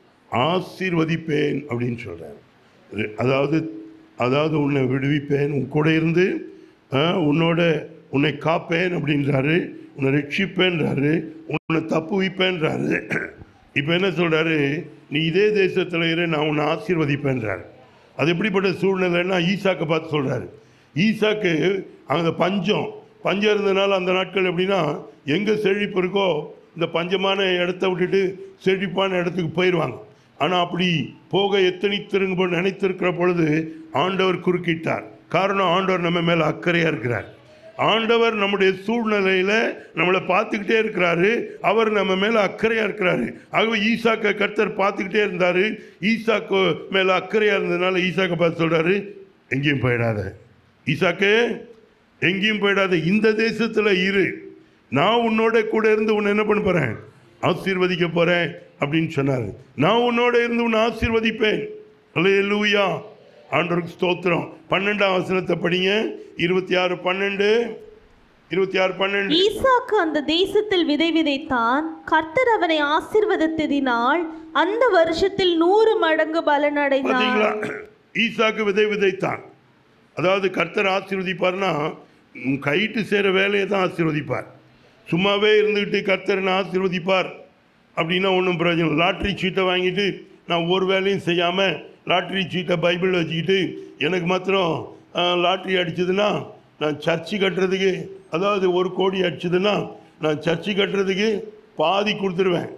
ஆசீர்வதிப்பேன் அப்படின்னு சொல்றாரு இது- அதாவது அதாவது உன்னை விடுவிப்பேன் உன் கூட இருந்து ஆ, உன்னோட உன்னை காப்பேன் அப்படின்றாரு உன்னை ரட்சிப்பேன்றாரு உன்னை தப்புவிப்பேன்றாரு இப்போ என்ன சொல்றாரு நீ இதே தேசத்தில் இரு நான் உன்னை ஆசீர்வதிப்பேன்றாரு அது எப்படிப்பட்ட சூழ்நிலைன்னா ஈசாக்கை பார்த்து சொல்றாரு ஈசாக்கு அந்த பஞ்சம் பஞ்சம் இருந்தனால அந்த நாட்கள் எப்படின்னா எங்கே செழிப்பு இருக்கோ இந்த பஞ்சமான இடத்த விட்டுட்டு செழிப்பான இடத்துக்கு போயிடுவாங்க ஆனால் அப்படி போக எத்தனை திரும்ப நினைத்திருக்கிற பொழுது ஆண்டவர் குறுக்கிட்டார் காரணம் ஆண்டவர் நம்ம மேலே அக்கறையாக இருக்கிறார் ஆண்டவர் நம்முடைய சூழ்நிலையில நம்மளை பார்த்துக்கிட்டே இருக்கிறாரு அவர் நம்ம மேல அக்கறையா இருக்கிறாரு ஆகவே ஈசாக்க கர்த்தர் பார்த்துக்கிட்டே இருந்தாரு ஈசாக்கு மேல அக்கறையா இருந்ததுனால ஈசாக்க பார்த்து சொல்றாரு எங்கேயும் போயிடாத ஈசாக்கு எங்கேயும் போயிடாத இந்த தேசத்துல இரு நான் உன்னோட கூட இருந்து உன்னை என்ன பண்ண போறேன் ஆசீர்வதிக்க போறேன் அப்படின்னு சொன்னாரு நான் உன்னோட இருந்து உன்னை ஆசீர்வதிப்பேன் அல்லேலூயா ஆண்டவருக்கு ஸ்தோத்திரம் பன்னெண்டாம் வசனத்தை படிங்க இருபத்தி ஆறு பன்னெண்டு இருபத்தி ஆறு பன்னெண்டு ஈசாக்கு அந்த தேசத்தில் விதை விதைத்தான் கர்த்தர் அவனை ஆசீர்வதித்ததினால் அந்த வருஷத்தில் நூறு மடங்கு பலனடைந்தான் பார்த்தீங்களா ஈசாக்கு விதை விதைத்தான் அதாவது கர்த்தர் ஆசீர்வதிப்பார்னா உன் கைட்டு சேர வேலையை தான் ஆசீர்வதிப்பார் சும்மாவே இருந்துக்கிட்டு கர்த்தர் ஆசீர்வதிப்பார் அப்படின்னா ஒன்றும் பிரயோஜனம் இல்லை. லாட்ரி சீட்டை வாங்கிட்டு நான் ஒரு வேலையும் செய்யாமல் லாட்ரி சீட்டை பைபிள் வச்சுக்கிட்டு எனக்கு மாத்திரம் ஆ, லாட்ரி அடிச்சதுன்னா நான் சர்ச்சு கட்டுறதுக்கு அதாவது ஒரு கோடி அடிச்சதுன்னா நான் சர்ச்சு கட்டுறதுக்கு பாதி கொடுத்துருவேன்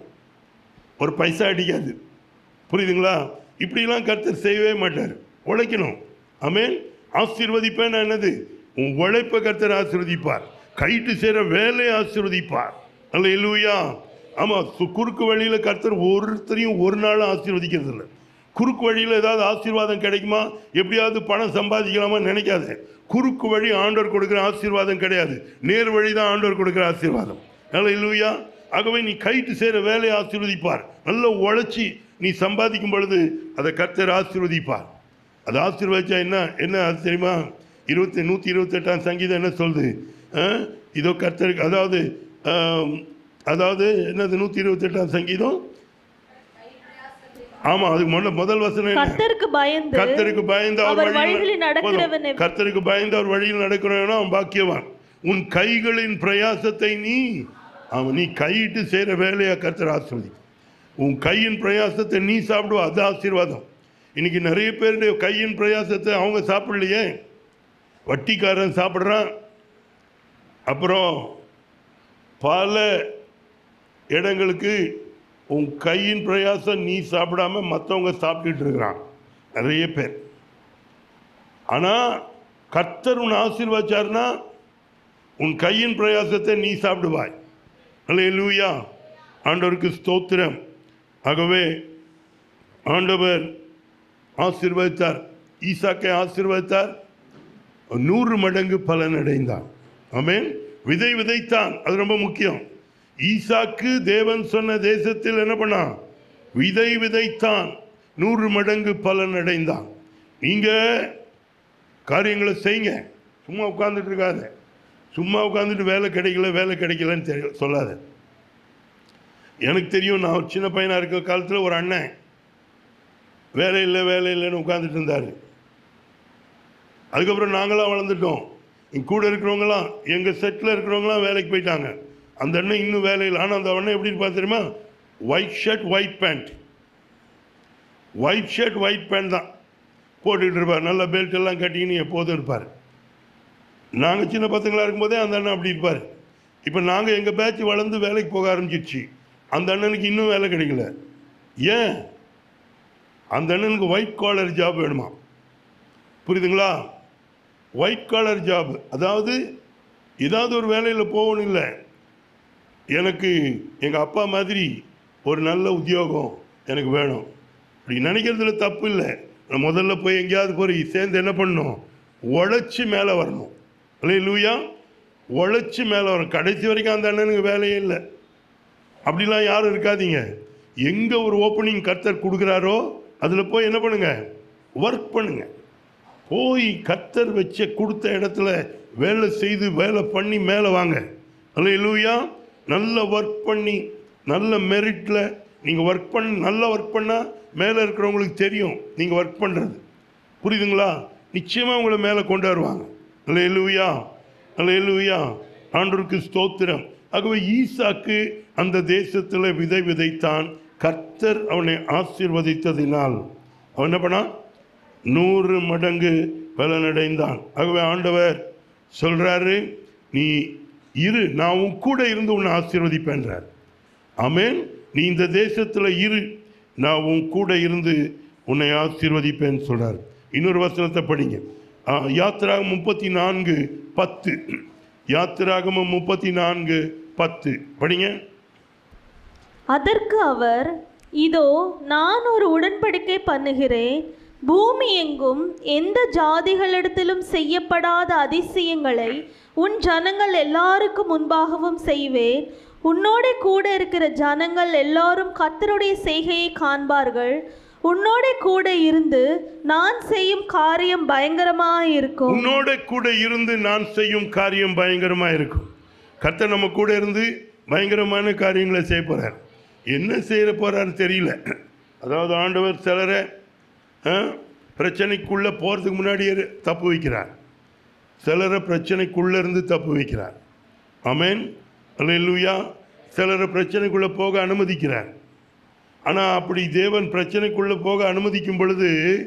ஒரு பைசா அடிக்காது புரியுதுங்களா இப்படிலாம் கர்த்தர் செய்யவே மாட்டார் உழைக்கணும் ஆமென் ஆசீர்வதிப்பேன் என்னது உன் உழைப்பை கர்த்தர் ஆசீர்வதிப்பார் கைட்டு சேர வேலையை ஆசீர்வதிப்பார் அல்ல இல்லையா ஆமாம் குறுக்கு வழியில் கர்த்தர் ஒருத்தரையும் ஒரு நாளும் ஆசீர்வதிக்கிறது இல்லை குறுக்கு வழியில் ஏதாவது ஆசீர்வாதம் கிடைக்குமா எப்படியாவது பணம் சம்பாதிக்கலாமா நினைக்காத குறுக்கு வழி ஆண்டவர் கொடுக்குற ஆசீர்வாதம் கிடையாது நேர் வழி தான் ஆண்டவர் கொடுக்குற ஆசீர்வாதம் அல்ல இல்லையா ஆகவே நீ கைட்டு சேர வேலையை ஆசீர்வதிப்பார் நல்லா உழைச்சி நீ சம்பாதிக்கும் பொழுது அதை கர்த்தர் ஆசீர்வதிப்பார் அது ஆசீர்வதிச்சா என்ன என்ன அது தெரியுமா இருபத்தி நூற்றி இருபத்தெட்டாம் சங்கீதம் என்ன சொல்லுது ஆ? இதோ கர்த்தருக்கு அதாவது ஆம், அதாவது என்னது நூற்றி இருபத்தெட்டாம் சங்கீதம் ஆமா அதுக்கு முன்ன முதல் வசனம் என்ன? கர்த்தருக்கு பயந்து கர்த்தருக்கு பயந்து அவர் அவர் வழியில் வழிகளில் நடக்கிறவன் போதும். கர்த்தருக்கு பயந்து அவர் வழியில் நடக்கிறவனா அவன் பாக்கியவான் உன் கைகளின் பிரயாசத்தை நீ அவன் நீ கையிட்டு செய்கிற வேலையை கர்த்தர் ஆசிர்வதி உன் கையின் பிரயாசத்தை நீ சாப்பிடுவ அது ஆசீர்வாதம் இன்னைக்கு நிறைய பேருடைய கையின் பிரயாசத்தை அவங்க சாப்பிடலையே வட்டிக்காரன் சாப்பிட்றான் அப்புறம் பல இடங்களுக்கு உன் கையின் பிரயாசம் நீ சாப்பிடாம மற்றவங்க சாப்பிட்டுட்டு இருக்கிறான் நிறைய பேர் ஆனால் கர்த்தர் உன் ஆசீர்வச்சார்னா உன் கையின் பிரயாசத்தை நீ சாப்பிடுவாய் அல்லேலூயா ஆண்டவருக்கு ஸ்தோத்திரம் ஆகவே ஆண்டவர் ஆசீர்வதித்தார் ஈசாக்கை ஆசீர்வதித்தார் நூறு மடங்கு பலன் அடைந்தான் ஆமென் விதை விதைத்தான் அது ரொம்ப முக்கியம் ஈசாக்கு தேவன் சொன்ன தேசத்தில் என்ன பண்ணான் விதை விதைத்தான் நூறு மடங்கு பலன் அடைந்தான் நீங்க காரியங்களை செய்யுங்க சும்மா உட்கார்ந்துட்டு இருக்காத சும்மா உட்காந்துட்டு வேலை கிடைக்கல வேலை கிடைக்கலன்னு தெரிய சொல்லாத எனக்கு தெரியும் நான் ஒரு சின்ன பையனாக இருக்க காலத்தில் ஒரு அண்ணன் வேலை இல்லை வேலை இல்லைன்னு உட்காந்துட்டு இருந்தார் அதுக்கப்புறம் நாங்களாம் வளர்ந்துட்டோம் என் கூட இருக்கிறவங்களாம் எங்கள் செட்டில் இருக்கிறவங்களாம் வேலைக்கு போயிட்டாங்க அந்த அண்ணன் இன்னும் வேலையில் ஆனால் அந்த அண்ணன் எப்படி இருப்பார் தெரியுமா white shirt white pant white shirt white pant தான் போட்டுக்கிட்டு இருப்பார் நல்ல பெல்ட் எல்லாம் கட்டிக்கின்னு எப்போதும் இருப்பார் நாங்கள் சின்ன பசங்களாக இருக்கும்போதே அந்த அண்ணன் அப்படி இருப்பார் இப்போ நாங்கள் எங்கள் பேட்ச் வளர்ந்து வேலைக்கு போக ஆரம்பிச்சிருச்சு அந்த அண்ணனுக்கு இன்னும் வேலை கிடைக்கல ஏன் அந்த அண்ணனுக்கு ஒயிட் காலர் ஜாப் வேணுமா புரியுதுங்களா ஒயிட் காலர் ஜாப் அதாவது ஏதாவது ஒரு வேலையில் போகணும் இல்லை எனக்கு எங்கள் அப்பா மாதிரி ஒரு நல்ல உத்தியோகம் எனக்கு வேணும் அப்படி நினைக்கிறதுல தப்பு இல்லை நான் முதல்ல போய் எங்கேயாவது போய் சேர்ந்து என்ன பண்ணணும் உழைச்சி மேலே வரணும் இல்லை லூயா உழைச்சி மேலே வரணும் கடைசி வரைக்கும் அந்த அண்ணனுக்கு வேலையே இல்லை அப்படிலாம் யாரும் இருக்காதீங்க எங்கே ஒரு ஓப்பனிங் கர்த்தர் கொடுக்குறாரோ அதில் போய் என்ன பண்ணுங்க ஒர்க் பண்ணுங்க போய் கர்த்தர் வச்ச கொடுத்த இடத்துல வேலை செய்து வேலை பண்ணி மேலே வாங்க அல்ல லூயா நல்ல ஒர்க் பண்ணி நல்ல மெரிட்டில் நீங்கள் ஒர்க் பண்ண நல்லா ஒர்க் பண்ணால் மேலே இருக்கிறவங்களுக்கு தெரியும் நீங்கள் ஒர்க் பண்ணுறது புரியுதுங்களா நிச்சயமாக உங்களை மேலே கொண்டு வருவாங்க அல்ல லூயா அல்ல லூயா ஆண்டவருக்கு ஸ்தோத்திரம் ஆகவே ஈசாக்கு அந்த தேசத்தில் விதை விதைத்தான் கர்த்தர் அவனை ஆசீர்வதித்ததினால் அவன் என்ன பண்ணான் நூறு மடங்கு பலனடைந்தான் ஆகவே ஆண்டவர் சொல்றாரு நீ இரு நான் உன் கூட இருந்து உன்னை ஆசீர்வதிப்பேன்றார் ஆமென் நீ இந்த தேசத்தில் இரு நான் உன் கூட இருந்து உன்னை ஆசீர்வதிப்பேன்னு சொல்றார் இன்னொரு வசனத்தை படிங்க ஆ, யாத்திராகம் முப்பத்தி நான்கு பத்து யாத்திராகமம் முப்பத்தி நான்கு பத்து படிங்க அதற்கு அவர் இதோ நான் ஒரு உடன்படிக்கை பண்ணுகிறேன் பூமி எங்கும் எந்த ஜாதிகளிடத்திலும் செய்யப்படாத அதிசயங்களை உன் ஜனங்கள் எல்லாருக்கும் முன்பாகவும் செய்வேன் உன்னோட கூட இருக்கிற ஜனங்கள் எல்லாரும் கர்த்தருடைய செய்கையை காண்பார்கள் உன்னோட கூட இருந்து நான் செய்யும் காரியம் பயங்கரமாய் இருக்கும் உன்னோட கூட இருந்து நான் செய்யும் காரியம் பயங்கரமா இருக்கும் கர்த்தர் நம்ம கூட இருந்து பயங்கரமான காரியங்களை செய்ய போறார் என்ன செய்ய போறாரு தெரியல அதாவது ஆண்டவர் சிலரை ஆ, பிரச்சனைக்குள்ள போறதுக்கு முன்னாடியே தப்பு வைக்கிறார் சிலரை பிரச்சனைக்குள்ள இருந்து தப்பு வைக்கிறார் ஆமென் அல்லேலூயா சிலரை பிரச்சனைக்குள்ள போக அனுமதிக்கிறார் ஆனால் அப்படி தேவன் பிரச்சனைக்குள்ள போக அனுமதிக்கும் பொழுது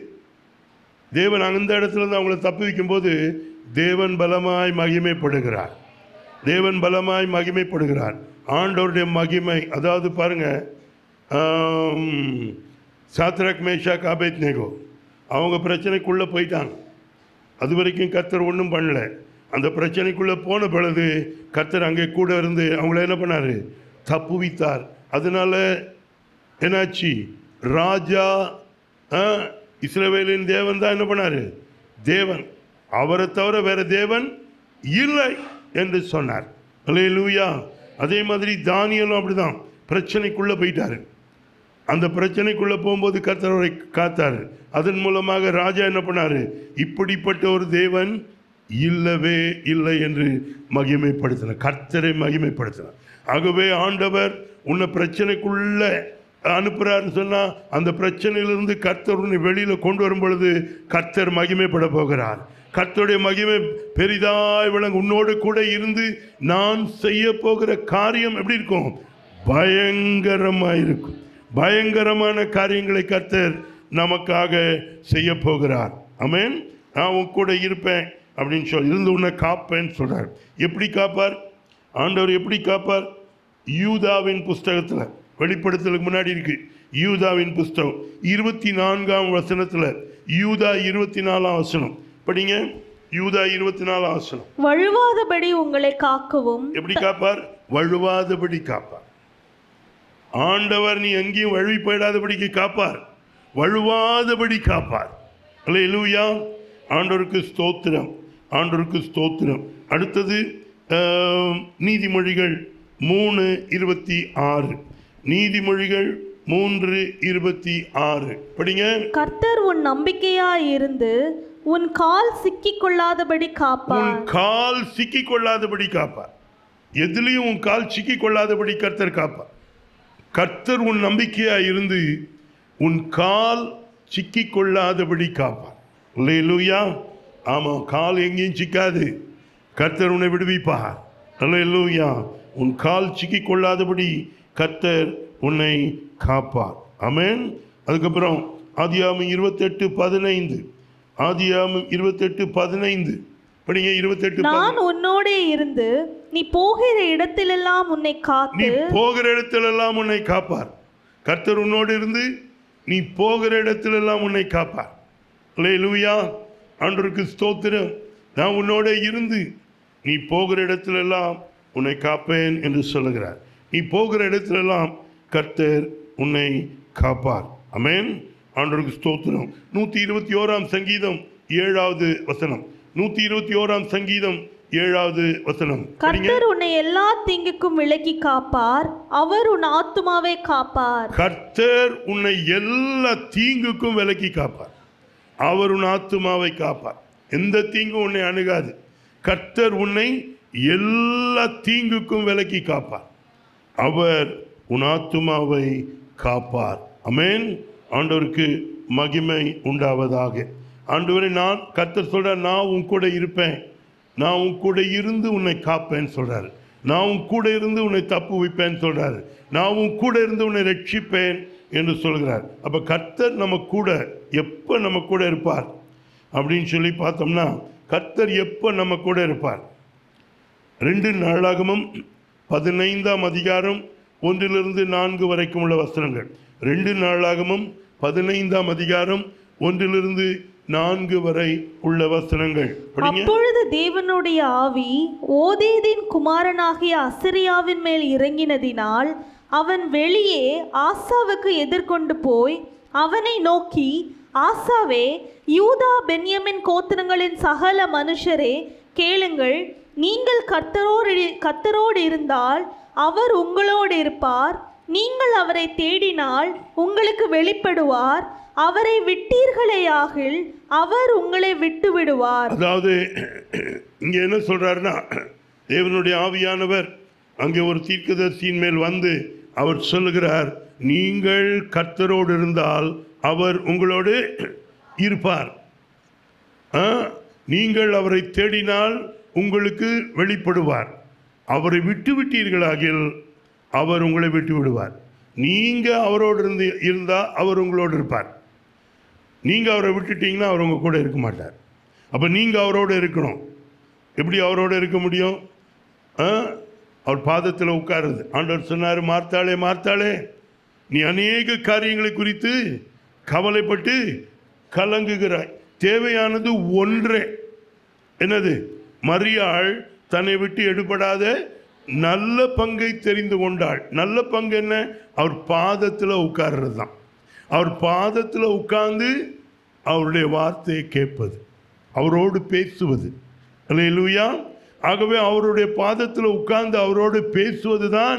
தேவன் அந்த இடத்துல இருந்து அவங்கள தப்பு வைக்கும்போது தேவன் பலமாய் மகிமைப்படுகிறார் தேவன் பலமாய் மகிமைப்படுகிறார் ஆண்டவருடைய மகிமை அதாவது பாருங்க ஆம், சாத்ராக் மேஷாக் ஆபேத் நேகோ அவங்க பிரச்சனைக்குள்ளே போயிட்டாங்க அது வரைக்கும் கர்த்தர் ஒன்றும் பண்ணல அந்த பிரச்சனைக்குள்ளே போன பொழுது கர்த்தர் அங்கே கூட இருந்து அவங்கள என்ன பண்ணார் தப்புவித்தார் அதனால என்னாச்சு ராஜா ஆ, இஸ்ரவேலின் தேவன் தான் என்ன பண்ணாரு தேவன் அவரை தவிர வேற தேவன் இல்லை என்று சொன்னார் அல்லேலூயா அதே மாதிரி தானியலும் அப்படிதான் பிரச்சனைக்குள்ள போயிட்டாரு அந்த பிரச்சனைக்குள்ள போகும்போது கர்த்தர் அவரை காத்தாரு அதன் மூலமாக ராஜா என்ன பண்ணாரு இப்படிப்பட்ட ஒரு தேவன் இல்லவே இல்லை என்று மகிமைப்படுத்தினார் கர்த்தரை மகிமைப்படுத்தினார் ஆகவே ஆண்டவர் உன்னை பிரச்சனைக்குள்ள அனுப்புறாருன்னு சொன்னா அந்த பிரச்சனையிலிருந்து கர்த்தர் உன்னை வெளியில கொண்டு வரும் பொழுது கர்த்தர் மகிமைப்பட போகிறார் கர்த்தருடைய மகிமை பெரிதாய் விளங்கு உன்னோடு கூட இருந்து நான் செய்ய போகிற காரியம் எப்படி இருக்கும் பயங்கரமாக இருக்கும் பயங்கரமான காரியங்களை கர்த்தர் நமக்காக செய்ய போகிறார் ஆமென் நான் உன் கூட இருப்பேன் அப்படின்னு சொல்லி இருந்து உன்னை காப்பேன்னு சொல்றார் எப்படி காப்பார் ஆண்டவர் எப்படி காப்பார் யூதாவின் புஸ்தகத்தில் வெளிப்படுத்தலுக்கு முன்னாடி இருக்கு யூதாவின் புஸ்தகம் இருபத்தி நான்காம் வசனத்தில் யூதா இருபத்தி நாலாம் வசனம் படிங்க யூதா இருபத்தி நாலாம் வசனம் வழுவாதபடி உங்களை காக்கவும் எப்படி காப்பார் வழுவாதபடி காப்பார் ஆண்டவர் நீ எங்கேயும் வழுவி போயிடாதபடிக்கு காப்பார் வழுவாதபடி காப்பார் அல்லேலூயா ஆண்டவருக்கு ஸ்தோத்திரம் ஆண்டவருக்கு ஸ்தோத்திரம் அடுத்தது ஆம், நீதிமொழிகள் மூணு இருபத்தி ஆறு நீதிமொழிகள் மூன்று இருபத்தி ஆறு படிங்க கர்த்தர் உன் நம்பிக்கையாய் இருந்து உன் கால் சிக்கிக் கொள்ளாதபடி உன் காப்பார் கால் சிக்கிக் கொள்ளாதபடி காப்பார் எதுலேயும் உன் கால் சிக்கிக் கொள்ளாதபடி கர்த்தர் காப்பார் கர்த்தர் உன் நம்பிக்கையா இருந்து உன் கால் சிக்கிக் கொள்ளாதபடி காப்பார் இல்லையா ஆமாம் கால் எங்கேயும் சிக்காது கர்த்தர் உன்னை விடுவிப்பார் அல்லேலூயா உன் கால் சிக்கிக் கொள்ளாதபடி கர்த்தர் உன்னை காப்பார் ஆமென் அதுக்கப்புறம் ஆதியாமம் இருபத்தெட்டு பதினைந்து ஆதியாமம் இருபத்தெட்டு பதினைந்து படிங்க இருபத்தெட்டு நான் உன்னோடே இருந்து நீ போகிற இடத்திலெல்லாம் உன்னை நீ காத்து போகிற இடத்திலெல்லாம் உன்னை காப்பார் கர்த்தர் உன்னோடு இருந்து நீ போகிற இடத்திலெல்லாம் உன்னை காப்பார் லூயா ஆண்டவருக்கு ஸ்தோத்திரம் நான் உன்னோட இருந்து நீ போகிற இடத்திலெல்லாம் உன்னை காப்பேன் என்று சொல்லுகிறார் நீ போகிற இடத்திலெல்லாம் கர்த்தர் உன்னை காப்பார் அமேன் ஆண்டவருக்கு ஸ்தோத்திரம் நூற்றி இருபத்தி ஓராம் சங்கீதம் ஏழாவது வசனம் நூற்றி இருபத்தி ஓராம் சங்கீதம் ஏழாவது வசனம் படிங்க. கர்த்தர் உன்னை எல்லா தீங்குக்கும் விலக்கி காப்பார் அவர் உன் ஆத்துமாவை காப்பார் கர்த்தர் உன்னை எல்லா தீங்குக்கும் விலக்கி காப்பார் அவர் உன் ஆத்துமாவை காப்பார் எந்த தீங்கும் உன்னை அணுகாது கர்த்தர் உன்னை எல்லா தீங்குக்கும் விலக்கி காப்பார் அவர் உன் ஆத்துமாவை காப்பார் அமேன் ஆண்டவருக்கு மகிமை உண்டாவதாக ஆண்டவரை நான் கர்த்தர் சொல்றார் நான் உன் கூட இருப்பேன் நான் உன் கூட இருந்து உன்னை காப்பேன்னு சொல்றாரு நான் உன் கூட இருந்து உன்னை தப்பு வைப்பேன்னு சொல்றாரு நான் உன் கூட இருந்து உன்னை ரட்சிப்பேன் என்று சொல்கிறார் அப்ப கர்த்தர் நம்ம கூட எப்போ நம்ம கூட இருப்பார் அப்படின்னு சொல்லி பார்த்தோம்னா கர்த்தர் எப்போ நம்ம கூட இருப்பார் ரெண்டு நாளாகமும் பதினைந்தாம் அதிகாரம் ஒன்றிலிருந்து நான்கு வரைக்கும் உள்ள வசனங்கள் ரெண்டு நாளாகமும் பதினைந்தாம் அதிகாரம் ஒன்றிலிருந்து நான்கு வரை உள்ள வசனங்கள் படிங்க அப்பொழுது தேவனுடைய ஆவி ஓதேதின் குமாரனாகிய அசிரியாவின் மேல் இறங்கினதினால் அவன் வெளியே ஆசாவுக்கு எதிர்கொண்டு போய் அவனை நோக்கி ஆசாவே யூதா பென்யமின் கோத்திரங்களின் சகல மனுஷரே கேளுங்கள் நீங்கள் கர்த்தரோடு கர்த்தரோடு இருந்தால் அவர் உங்களோடு இருப்பார் நீங்கள் அவரை தேடினால் உங்களுக்கு வெளிப்படுவார் அவரை விட்டீர்களேயாகில் அவர் உங்களை விட்டு விடுவார் அதாவது இங்க என்ன சொல்றாருன்னா தேவனுடைய ஆவியானவர் அங்கே ஒரு தீர்க்கதரிசியின் மேல் வந்து அவர் சொல்லுகிறார் நீங்கள் கர்த்தரோடு இருந்தால் அவர் உங்களோடு இருப்பார் ஆ, நீங்கள் அவரை தேடினால் உங்களுக்கு வெளிப்படுவார் அவரை விட்டு விட்டீர்களாகில் அவர் உங்களை விட்டு விடுவார் நீங்க அவரோடு இருந்து இருந்தால் அவர் உங்களோடு இருப்பார் நீங்கள் அவரை விட்டுட்டீங்கன்னா அவர் உங்கள் கூட இருக்க மாட்டார் அப்போ நீங்கள் அவரோடு இருக்கணும் எப்படி அவரோடு இருக்க முடியும் ஆ? அவர் பாதத்தில் உட்காருது ஆண்டவர் சொன்னார் மார்த்தாளே மார்த்தாளே நீ அநேக காரியங்களை குறித்து கவலைப்பட்டு கலங்குகிறாய் தேவையானது ஒன்றே என்னது மரியாள் தன்னை விட்டு எடுபடாத நல்ல பங்கை தெரிந்து கொண்டாள் நல்ல பங்கு என்ன அவர் பாதத்தில் உட்கார்றது தான் அவர் பாதத்தில் உட்கார்ந்து அவருடைய வார்த்தையை கேட்பது அவரோடு பேசுவது அல்லேலூயா ஆகவே அவருடைய பாதத்தில் உட்கார்ந்து அவரோடு பேசுவது தான்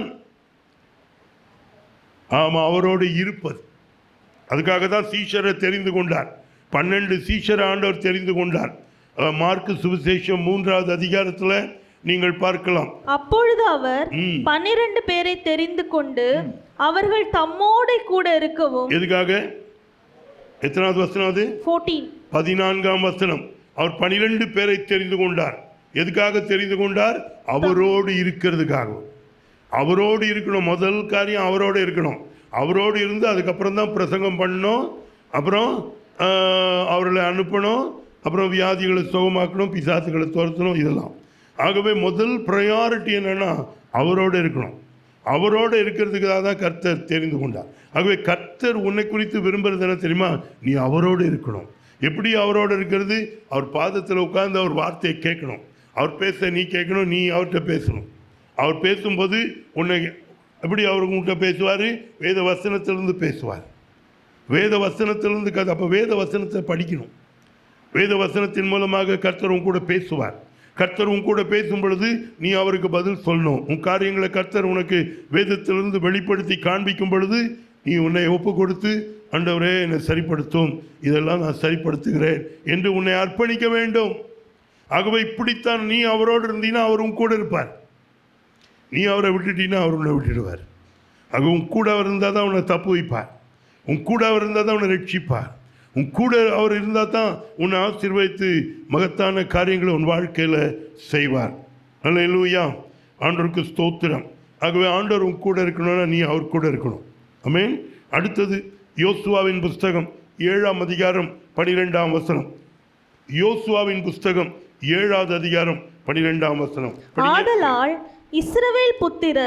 ஆமாம் அவரோடு இருப்பது அதுக்காக தான் சீஷரை தெரிந்து கொண்டார் பன்னெண்டு சீஷர் ஆண்டவர் தெரிந்து கொண்டார் அஹ், மார்க்கு சுவிசேஷம் மூன்றாவது அதிகாரத்தில் நீங்கள் பார்க்கலாம் அப்பொழுது அவர் ம். பன்னிரண்டு பேரை தெரிந்து கொண்டு அவர்கள் தம்மோட கூட இருக்கவும் எதுக்காக எத்தனாவது வசனம் அது ஃபோர்டீன் பதினான்காம் வசனம் அவர் பனிரெண்டு பேரை தெரிந்து கொண்டார் எதுக்காக தெரிந்து கொண்டார் அவரோடு இருக்கிறதுக்காக அவரோடு இருக்கணும் முதல் காரியம் அவரோடு இருக்கணும் அவரோடு இருந்து அதுக்கப்புறம் தான் பிரசங்கம் பண்ணணும் அப்புறம் ஆஹ், அவர்களை அனுப்பணும் அப்புறம் வியாதிகளை சுகமாக்கணும் பிசாசுகளை துரத்தணும் இதெல்லாம் ஆகவே முதல் ப்ரையாரிட்டி என்னன்னா அவரோடு இருக்கணும் அவரோடு இருக்கிறதுக்காக தான் கர்த்தர் தெரிந்து கொண்டார் ஆகவே கர்த்தர் உன்னை குறித்து விரும்புறது என்ன தெரியுமா நீ அவரோடு இருக்கணும் எப்படி அவரோடு இருக்கிறது அவர் பாதத்தில் உட்கார்ந்து அவர் வார்த்தையை கேட்கணும் அவர் பேச நீ கேட்கணும் நீ அவர்கிட்ட பேசணும் அவர் பேசும்போது உன்னை எப்படி அவர் உங்கள்கிட்ட பேசுவார் வேத வசனத்திலிருந்து பேசுவார் வேத வசனத்திலிருந்து கதை அப்போ வேத வசனத்தை படிக்கணும் வேத வசனத்தின் மூலமாக கர்த்தர் உன் கூட பேசுவார் கர்த்தர் உன் கூட பேசும் பொழுது நீ அவருக்கு பதில் சொல்லணும் உன் காரியங்களை கர்த்தர் உனக்கு வேதத்திலிருந்து வெளிப்படுத்தி காண்பிக்கும் பொழுது நீ உன்னை ஒப்பு கொடுத்து ஆண்டவரே என்னை சரிப்படுத்தும் இதெல்லாம் நான் சரிப்படுத்துகிறேன் என்று உன்னை அர்ப்பணிக்க வேண்டும் ஆகவே இப்படித்தான் நீ அவரோடு இருந்தீன்னா அவர் உன் கூட இருப்பார் நீ அவரை விட்டுட்டீன்னா அவர் உன்னை விட்டுடுவார் ஆக உன் கூட அவர் இருந்தால் தான் உன்னை தப்பு வைப்பார் உன் கூட அவர் இருந்தால் தான் உன்னை ரட்சிப்பார் உன் கூட அவர் இருந்தால் தான் உன்னை ஆசீர்வதித்து மகத்தான காரியங்களை உன் வாழ்க்கையில் செய்வார் நல்ல இல்லையா ஆண்டவருக்கு ஸ்தோத்திரம் ஆகவே ஆண்டவர் உன் கூட இருக்கணும்னா நீ அவர் கூட இருக்கணும் ஆமென் அடுத்தது யோசுவாவின் புஸ்தகம் ஏழாம் அதிகாரம் பனிரெண்டாம் வசனம் யோசுவாவின் புஸ்தகம் ஏழாவது அதிகாரம் பனிரெண்டாம் வசனம் படிங்க. ஆதலால் இஸ்ரவேல் புத்திரர்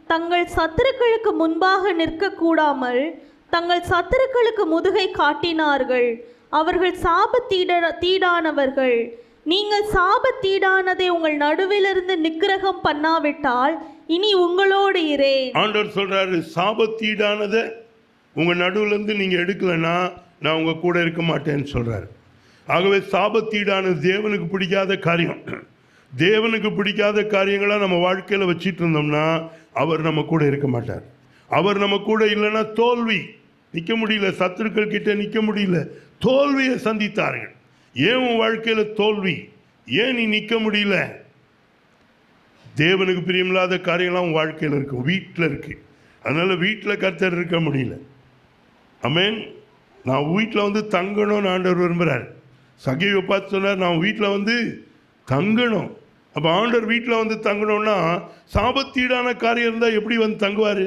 தங்கள் சத்துருக்களுக்கு முன்பாக நிற்கக்கூடாமல் தங்கள் சத்துருக்களுக்கு முதுகை காட்டினார்கள் அவர்கள் சாபத்தீட தீடானவர்கள் நீங்கள் சாபத்தீடானதை உங்கள் நடுவிலிருந்து நிக்கிரகம் பண்ணாவிட்டால் இனி உங்களோடு இரேன் ஆண்டவர் சொல்றாரு சாபத்தீடானதை உங்க நடுவுல இருந்து நீங்க எடுக்கலைன்னா நான் உங்க கூட இருக்க மாட்டேன்னு சொல்றாரு ஆகவே சாபத்தீடானது தேவனுக்கு பிடிக்காத காரியம் தேவனுக்கு பிடிக்காத காரியங்களா நம்ம வாழ்க்கையில வச்சிட்டு இருந்தோம்னா அவர் நம்ம கூட இருக்க மாட்டார் அவர் நம்ம கூட இல்லைன்னா தோல்வி நிற்க முடியல சத்துருக்கள் கிட்ட நிற்க முடியல தோல்வியை சந்தித்தார்கள் ஏன் உன் வாழ்க்கையில தோல்வி ஏன் நீ நிற்க முடியல தேவனுக்கு பிரியமில்லாத காரியங்கள்லாம் உன் வாழ்க்கையில் இருக்கும் வீட்டில் இருக்கு அதனால வீட்டில் கர்த்தர் இருக்க முடியல அமேன் நான் வீட்டில் வந்து தங்கணும்னு ஆண்டவர் விரும்புகிறார் சகைவை பார்த்து சொன்னார் நான் வீட்டில் வந்து தங்கணும் அப்போ ஆண்டவர் வீட்டில் வந்து தங்கணும்னா சாபத்தீடான காரியம் இருந்தால் எப்படி வந்து தங்குவார்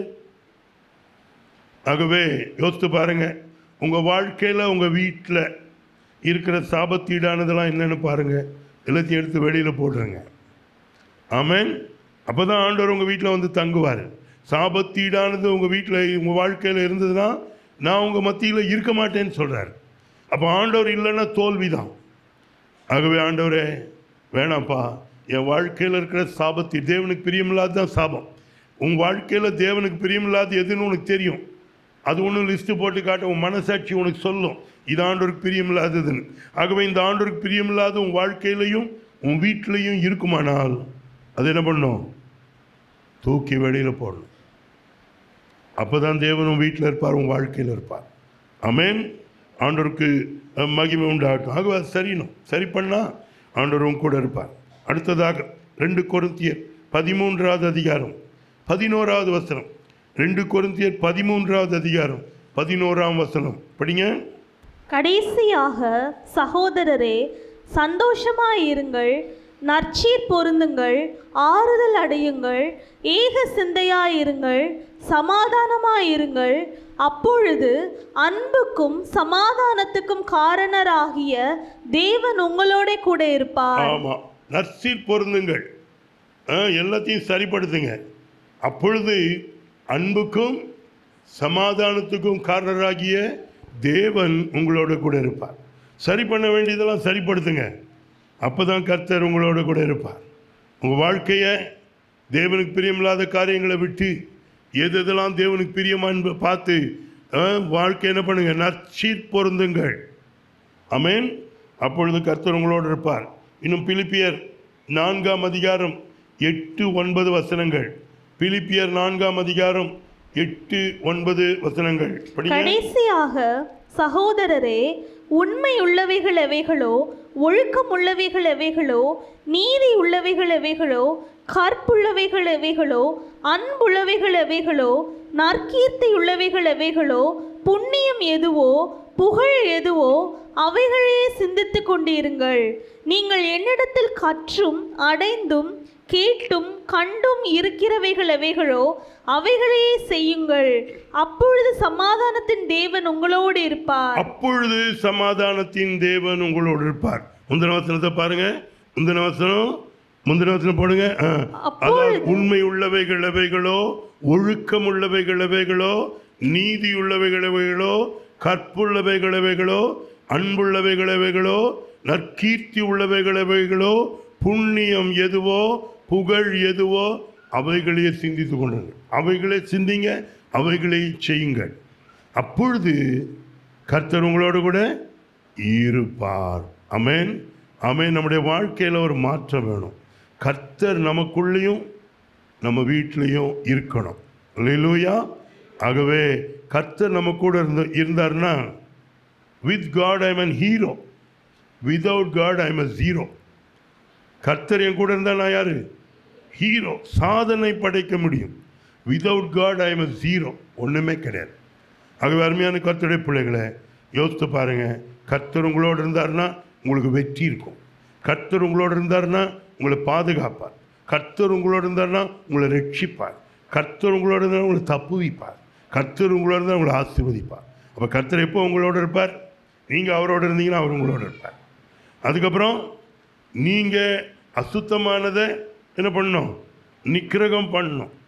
ஆகவே யோசித்து பாருங்க உங்கள் வாழ்க்கையில் உங்கள் வீட்டில் இருக்கிற சாபத்தீடானதெல்லாம் என்னன்னு பாருங்க எல்லாத்தையும் எடுத்து வெளியில் போடுறேங்க ஆமென் அப்போ தான் ஆண்டவர் உங்கள் வீட்டில் வந்து தங்குவார் சாபத்தீடானது உங்கள் வீட்டில் உங்கள் வாழ்க்கையில் இருந்ததுன்னா நான் உங்கள் மத்தியில் இருக்க மாட்டேன்னு சொல்கிறார் அப்போ ஆண்டவர் இல்லைன்னா தோல்வி தான் ஆகவே ஆண்டவரே வேணாம்ப்பா என் வாழ்க்கையில் இருக்கிற சாபத்தி தேவனுக்கு பிரியமில்லாத தான் சாபம் உன் வாழ்க்கையில் தேவனுக்கு பிரியமில்லாத எதுன்னு உனக்கு தெரியும் அது ஒன்றும் லிஸ்ட்டு போட்டு காட்ட உன் மனசாட்சி உனக்கு சொல்லும் இது ஆண்டவருக்கு பிரியமில்லாததுன்னு ஆகவே இந்த ஆண்டவருக்கு பிரியமில்லாத உன் வாழ்க்கையிலையும் உன் வீட்டிலையும் இருக்குமானால் அது என்ன பண்ணும் தூக்கி வெளியில் போடணும் அப்போ தான் தேவன் உன் வீட்டில் இருப்பார் உன் வாழ்க்கையில் இருப்பார் அமேன் ஆண்டவருக்கு அஹ், மகிமை உண்டாகட்டும் ஆகவே அது சரியணும் சரி பண்ணால் ஆண்டவர் உன் கூட இருப்பார் அடுத்ததாக ரெண்டு கொருந்தியர் பதிமூன்றாவது அதிகாரம் பதினோராவது வசனம் ரெண்டு கொருந்தியர் பதிமூன்றாவது அதிகாரம் பதினோராம் வசனம் படிங்க கடைசியாக சகோதரரே சந்தோஷமாயிருங்கள் நற்சீர் பொருந்துங்கள் ஆறுதல் அடையுங்கள் ஏக சிந்தையாயிருங்கள் சமாதானமாயிருங்கள் அப்பொழுது அன்புக்கும் சமாதானத்துக்கும் காரணராகிய தேவன் உங்களோட கூட இருப்பார் ஆமாம் நற்சீர் பொருந்துங்கள் ஆ, எல்லாத்தையும் சரிப்படுத்துங்க அப்பொழுது அன்புக்கும் சமாதானத்துக்கும் காரணராகிய தேவன் உங்களோட கூட இருப்பார் சரி பண்ண வேண்டியதெல்லாம் சரிப்படுத்துங்க அப்போ தான் கர்த்தர் உங்களோட கூட இருப்பார் உங்கள் வாழ்க்கையை தேவனுக்கு பிரியமில்லாத காரியங்களை விட்டு எது எதெல்லாம் தேவனுக்கு பிரியமான்னு பார்த்து ஆ, வாழ்க்கை என்ன பண்ணுங்க நற்சீர் பொருந்துங்கள் அமேன் அப்பொழுது கர்த்தர் உங்களோடு இருப்பார் இன்னும் பிலிப்பியர் நான்காம் அதிகாரம் எட்டு ஒன்பது வசனங்கள் பிலிப்பியர் நான்காம் அதிகாரம் எட்டு ஒன்பது வசனங்கள் படிங்க கடைசியாக சகோதரரே உண்மை உள்ளவைகள் எவைகளோ ஒழுக்கம் உள்ளவைகள் எவைகளோ நீதி உள்ளவைகள் எவைகளோ கற்புள்ளவைகள் எவைகளோ அன்புள்ளவைகள் எவைகளோ நற்கீர்த்தி உள்ளவைகள் எவைகளோ புண்ணியம் எதுவோ புகழ் எதுவோ அவைகளே சிந்தித்துக் கொண்டிருங்கள் நீங்கள் என்னிடத்தில் கற்றும் அடைந்தும் கேட்டும் கண்டும் இருக்கிறவைகள் எவைகளோ அவைகளையே செய்யுங்கள் அப்பொழுது சமாதானத்தின் தேவன் உங்களோடு இருப்பார் அப்பொழுது சமாதானத்தின் தேவன் உங்களோடு இருப்பார் முந்தின வசனத்தை பாருங்க முந்தின வசனம் முந்தின வசனம் போடுங்க ஆ. அதாவது உண்மை உள்ளவைகள் எவைகளோ ஒழுக்கம் உள்ளவைகள் எவைகளோ நீதி உள்ளவைகள் எவைகளோ கற்புள்ளவைகள் எவைகளோ அன்புள்ளவைகள் எவைகளோ நற்கீர்த்தி உள்ளவைகள் எவைகளோ புண்ணியம் எதுவோ புகழ் எதுவோ அவைகளையே சிந்தித்து கொண்டுங்கள் அவைகளை சிந்திங்க அவைகளை செய்யுங்கள் அப்பொழுது கர்த்தர் உங்களோடு கூட இருப்பார் அமேன் அமேன் நம்முடைய வாழ்க்கையில் ஒரு மாற்றம் வேணும் கர்த்தர் நமக்குள்ளேயும் நம்ம வீட்லேயும் இருக்கணும் இல்லையா ஆகவே கர்த்தர் நம்ம கூட இருந்து இருந்தார்னா with God I'm an hero without God I'm a zero கர்த்தர் என் கூட இருந்தால் நான் யாரு ஹீரோ சாதனை படைக்க முடியும் without God I am zero ஒன்றுமே கிடையாது ஆகவே அருமையான கர்த்தருடைய பிள்ளைகளை யோசித்து பாருங்க கர்த்தர் உங்களோடு இருந்தாருன்னா உங்களுக்கு வெற்றி இருக்கும் கர்த்தர் உங்களோடு இருந்தாருன்னா உங்களை பாதுகாப்பார் கர்த்தர் உங்களோடு இருந்தாருன்னா உங்களை ரட்சிப்பார் கர்த்தர் உங்களோடு இருந்தால் உங்களை தப்புவிப்பார் கர்த்தர் உங்களோடு இருந்தால் உங்களை ஆசீர்வதிப்பார் அப்போ கர்த்தர் எப்போ உங்களோட இருப்பார் நீங்கள் அவரோட இருந்தீங்கன்னா அவர் உங்களோட இருப்பார் அதுக்கப்புறம் நீங்கள் அசுத்தமானதை என்ன பண்ணணும் நிக்கிரகம் பண்ணணும்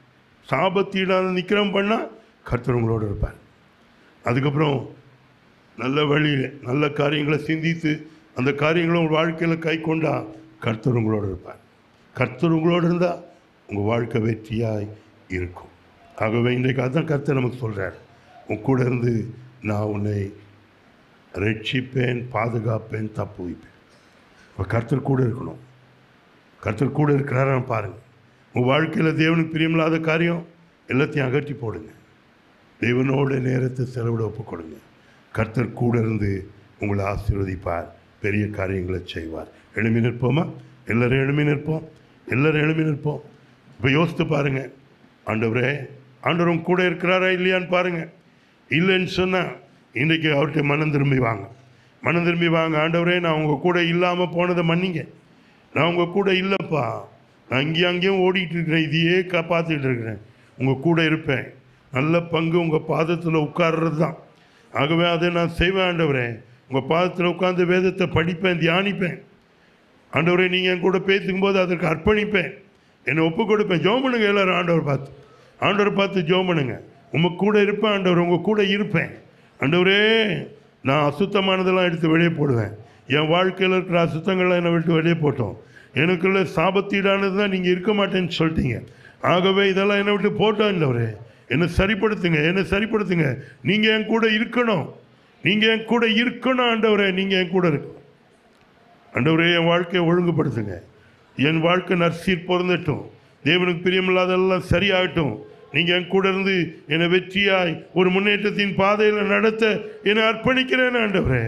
சாபத்தீடான நிக்கிரம் பண்ணால் கர்த்தர் உங்களோடு இருப்பார் அதுக்கப்புறம் நல்ல வழியில் நல்ல காரியங்களை சிந்தித்து அந்த காரியங்களை உங்கள் வாழ்க்கையில் கை கொண்டா கர்த்தர் உங்களோடு இருப்பார் கர்த்தர் உங்களோடு இருந்தால் உங்கள் வாழ்க்கை வெற்றியாய் இருக்கும் ஆகவே இன்றைக்கு அதான் கர்த்தர் நமக்கு சொல்கிறார் உன் கூட இருந்து நான் உன்னை ரட்சிப்பேன் பாதுகாப்பேன் தப்பு வைப்பேன் இப்போ கர்த்தர் கூட இருக்கணும் கர்த்தர் கூட இருக்கிறாரான்னு பாருங்கள் உங்கள் வாழ்க்கையில் தேவனுக்கு பிரியமில்லாத காரியம் எல்லாத்தையும் அகற்றி போடுங்க தேவனோட நேரத்தை செலவிட ஒப்புக் கொடுங்க கர்த்தர் கூட இருந்து உங்களை ஆசீர்வதிப்பார் பெரிய காரியங்களை செய்வார் எழுமி நிற்போமா எல்லாரும் எழுமி நிற்போம் எல்லாரும் எழுமி நிற்போம் இப்போ யோசித்து பாருங்க ஆண்டவரே ஆண்டவர் உங்க கூட இருக்கிறாரா இல்லையான்னு பாருங்க இல்லைன்னு சொன்னால் இன்றைக்கு அவர்கிட்ட மனம் திரும்பி வாங்க மனம் திரும்பி வாங்க ஆண்டவரே நான் உங்கள் கூட இல்லாமல் போனதை மன்னிங்க நான் உங்கள் கூட இல்லைப்பா நான் இங்கேயும் அங்கேயும் ஓடிட்டு இருக்கிறேன் இதையே காப்பாற்றிட்டு இருக்கிறேன் உங்கள் கூட இருப்பேன் நல்ல பங்கு உங்கள் பாதத்தில் உட்கார்றது தான் ஆகவே அதை நான் செய்வேன் ஆண்டவரே உங்கள் பாதத்தில் உட்கார்ந்து வேதத்தை படிப்பேன் தியானிப்பேன் ஆண்டவரே நீங்கள் என் கூட பேசும் போது அதற்கு அர்ப்பணிப்பேன் என்னை ஒப்பு கொடுப்பேன் ஜோம் பண்ணுங்க எல்லாரும் ஆண்டவர் பார்த்து ஆண்டவர் பார்த்து ஜோம் பண்ணுங்க உங்க கூட இருப்பேன் ஆண்டவர் உங்கள் கூட இருப்பேன் ஆண்டவரே நான் அசுத்தமானதெல்லாம் எடுத்து வெளியே போடுவேன் என் வாழ்க்கையில் இருக்கிற அசுத்தங்கள்லாம் என்னை விட்டு வெளியே போட்டோம் எனக்குள்ள சாபத்தீடானது தான் நீங்கள் இருக்க மாட்டேன்னு சொல்லிட்டீங்க ஆகவே இதெல்லாம் என்னை விட்டு போட்டோம் இல்லவரே என்னை சரிப்படுத்துங்க என்னை சரிப்படுத்துங்க நீங்கள் என் கூட இருக்கணும் நீங்கள் என் கூட இருக்கணும் ஆண்டவரே நீங்கள் என் கூட இருக்கணும் ஆண்டவரே என் வாழ்க்கையை ஒழுங்குபடுத்துங்க என் வாழ்க்கை நற்சீர் பொருந்தட்டும் தேவனுக்கு பிரியமில்லாதெல்லாம் சரியாகட்டும் நீங்கள் என் கூட இருந்து என்னை வெற்றியாய் ஒரு முன்னேற்றத்தின் பாதையில் நடத்த என்னை அர்ப்பணிக்கிறேன் ஆண்டவரே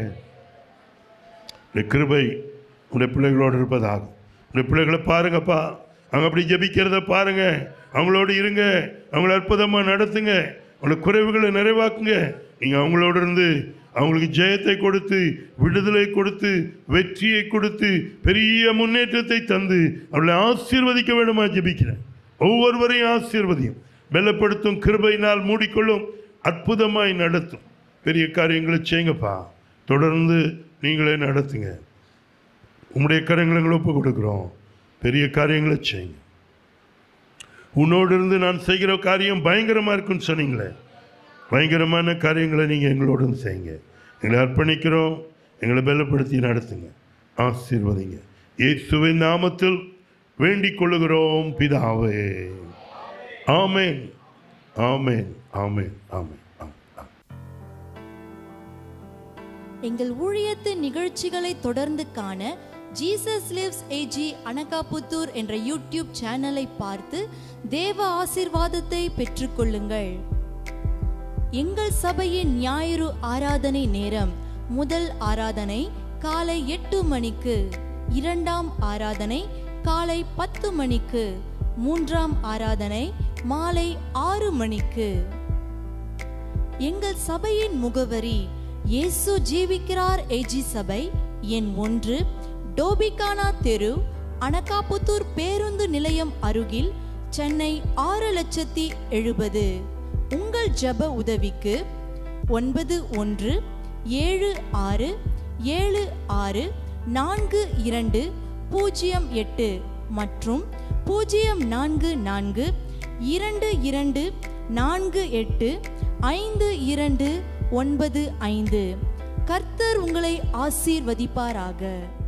இந்த கிருபை உடைய பிள்ளைகளோடு இருப்பதாகும் உடைய பிள்ளைகளை பாருங்கப்பா அவங்க அப்படி ஜெபிக்கிறத பாருங்க அவங்களோடு இருங்க அவங்கள அற்புதமாக நடத்துங்க அவங்கள குறைவுகளை நிறைவாக்குங்க நீங்கள் அவங்களோட இருந்து அவங்களுக்கு ஜெயத்தை கொடுத்து விடுதலை கொடுத்து வெற்றியை கொடுத்து பெரிய முன்னேற்றத்தை தந்து அவளை ஆசீர்வதிக்க வேண்டுமா ஜெபிக்கிறேன் ஒவ்வொருவரையும் ஆசீர்வதியும் பலப்படுத்தும் கிருபையினால் மூடிக்கொள்ளும் அற்புதமாய் நடத்தும் பெரிய காரியங்களை செய்யுங்கப்பா தொடர்ந்து நீங்களே நடத்துங்க உம்முடைய கரங்களை எங்களை ஒப்பு கொடுக்குறோம் பெரிய காரியங்களை செய்யுங்க உன்னோடு இருந்து நான் செய்கிற காரியம் பயங்கரமாக இருக்குன்னு சொன்னீங்களே பயங்கரமான காரியங்களை நீங்கள் எங்களோடு இருந்து செய்யுங்க எங்களை அர்ப்பணிக்கிறோம் எங்களை பலப்படுத்தி நடத்துங்க ஆசீர்வதிங்க இயேசுவின் நாமத்தில் வேண்டிக் கொள்ளுகிறோம் பிதாவே ஆமென் ஆமென் ஆமென் ஆமென் ஆமென் எங்கள் ஊழியத்தின் நிகழ்ச்சிகளை தொடர்ந்து காண ஜீசஸ் லிவ்ஸ் ஏஜி அனகாபுத்தூர் என்ற யூடியூப் சேனலை பார்த்து தேவ ஆசீர்வாதத்தை பெற்றுக்கொள்ளுங்கள் எங்கள் சபையின் ஞாயிறு ஆராதனை நேரம் முதல் ஆராதனை காலை எட்டு மணிக்கு இரண்டாம் ஆராதனை காலை பத்து மணிக்கு மூன்றாம் ஆராதனை மாலை ஆறு மணிக்கு எங்கள் சபையின் முகவரி இயேசு ஜீவிக்கிறார் ஏஜி சபை எண் ஒன்று டோபிகானா தெரு அனகாபுத்தூர் பேருந்து நிலையம் அருகில் சென்னை ஆறு லட்சத்தி எழுபது உங்கள் ஜெப உதவிக்கு ஒன்பது ஒன்று ஏழு ஆறு ஏழு ஆறு நான்கு இரண்டு பூஜ்ஜியம் எட்டு மற்றும் பூஜ்ஜியம் நான்கு நான்கு இரண்டு இரண்டு நான்கு எட்டு ஐந்து இரண்டு ஒன்பது ஐந்து கர்த்தர் உங்களை ஆசீர்வதிப்பாராக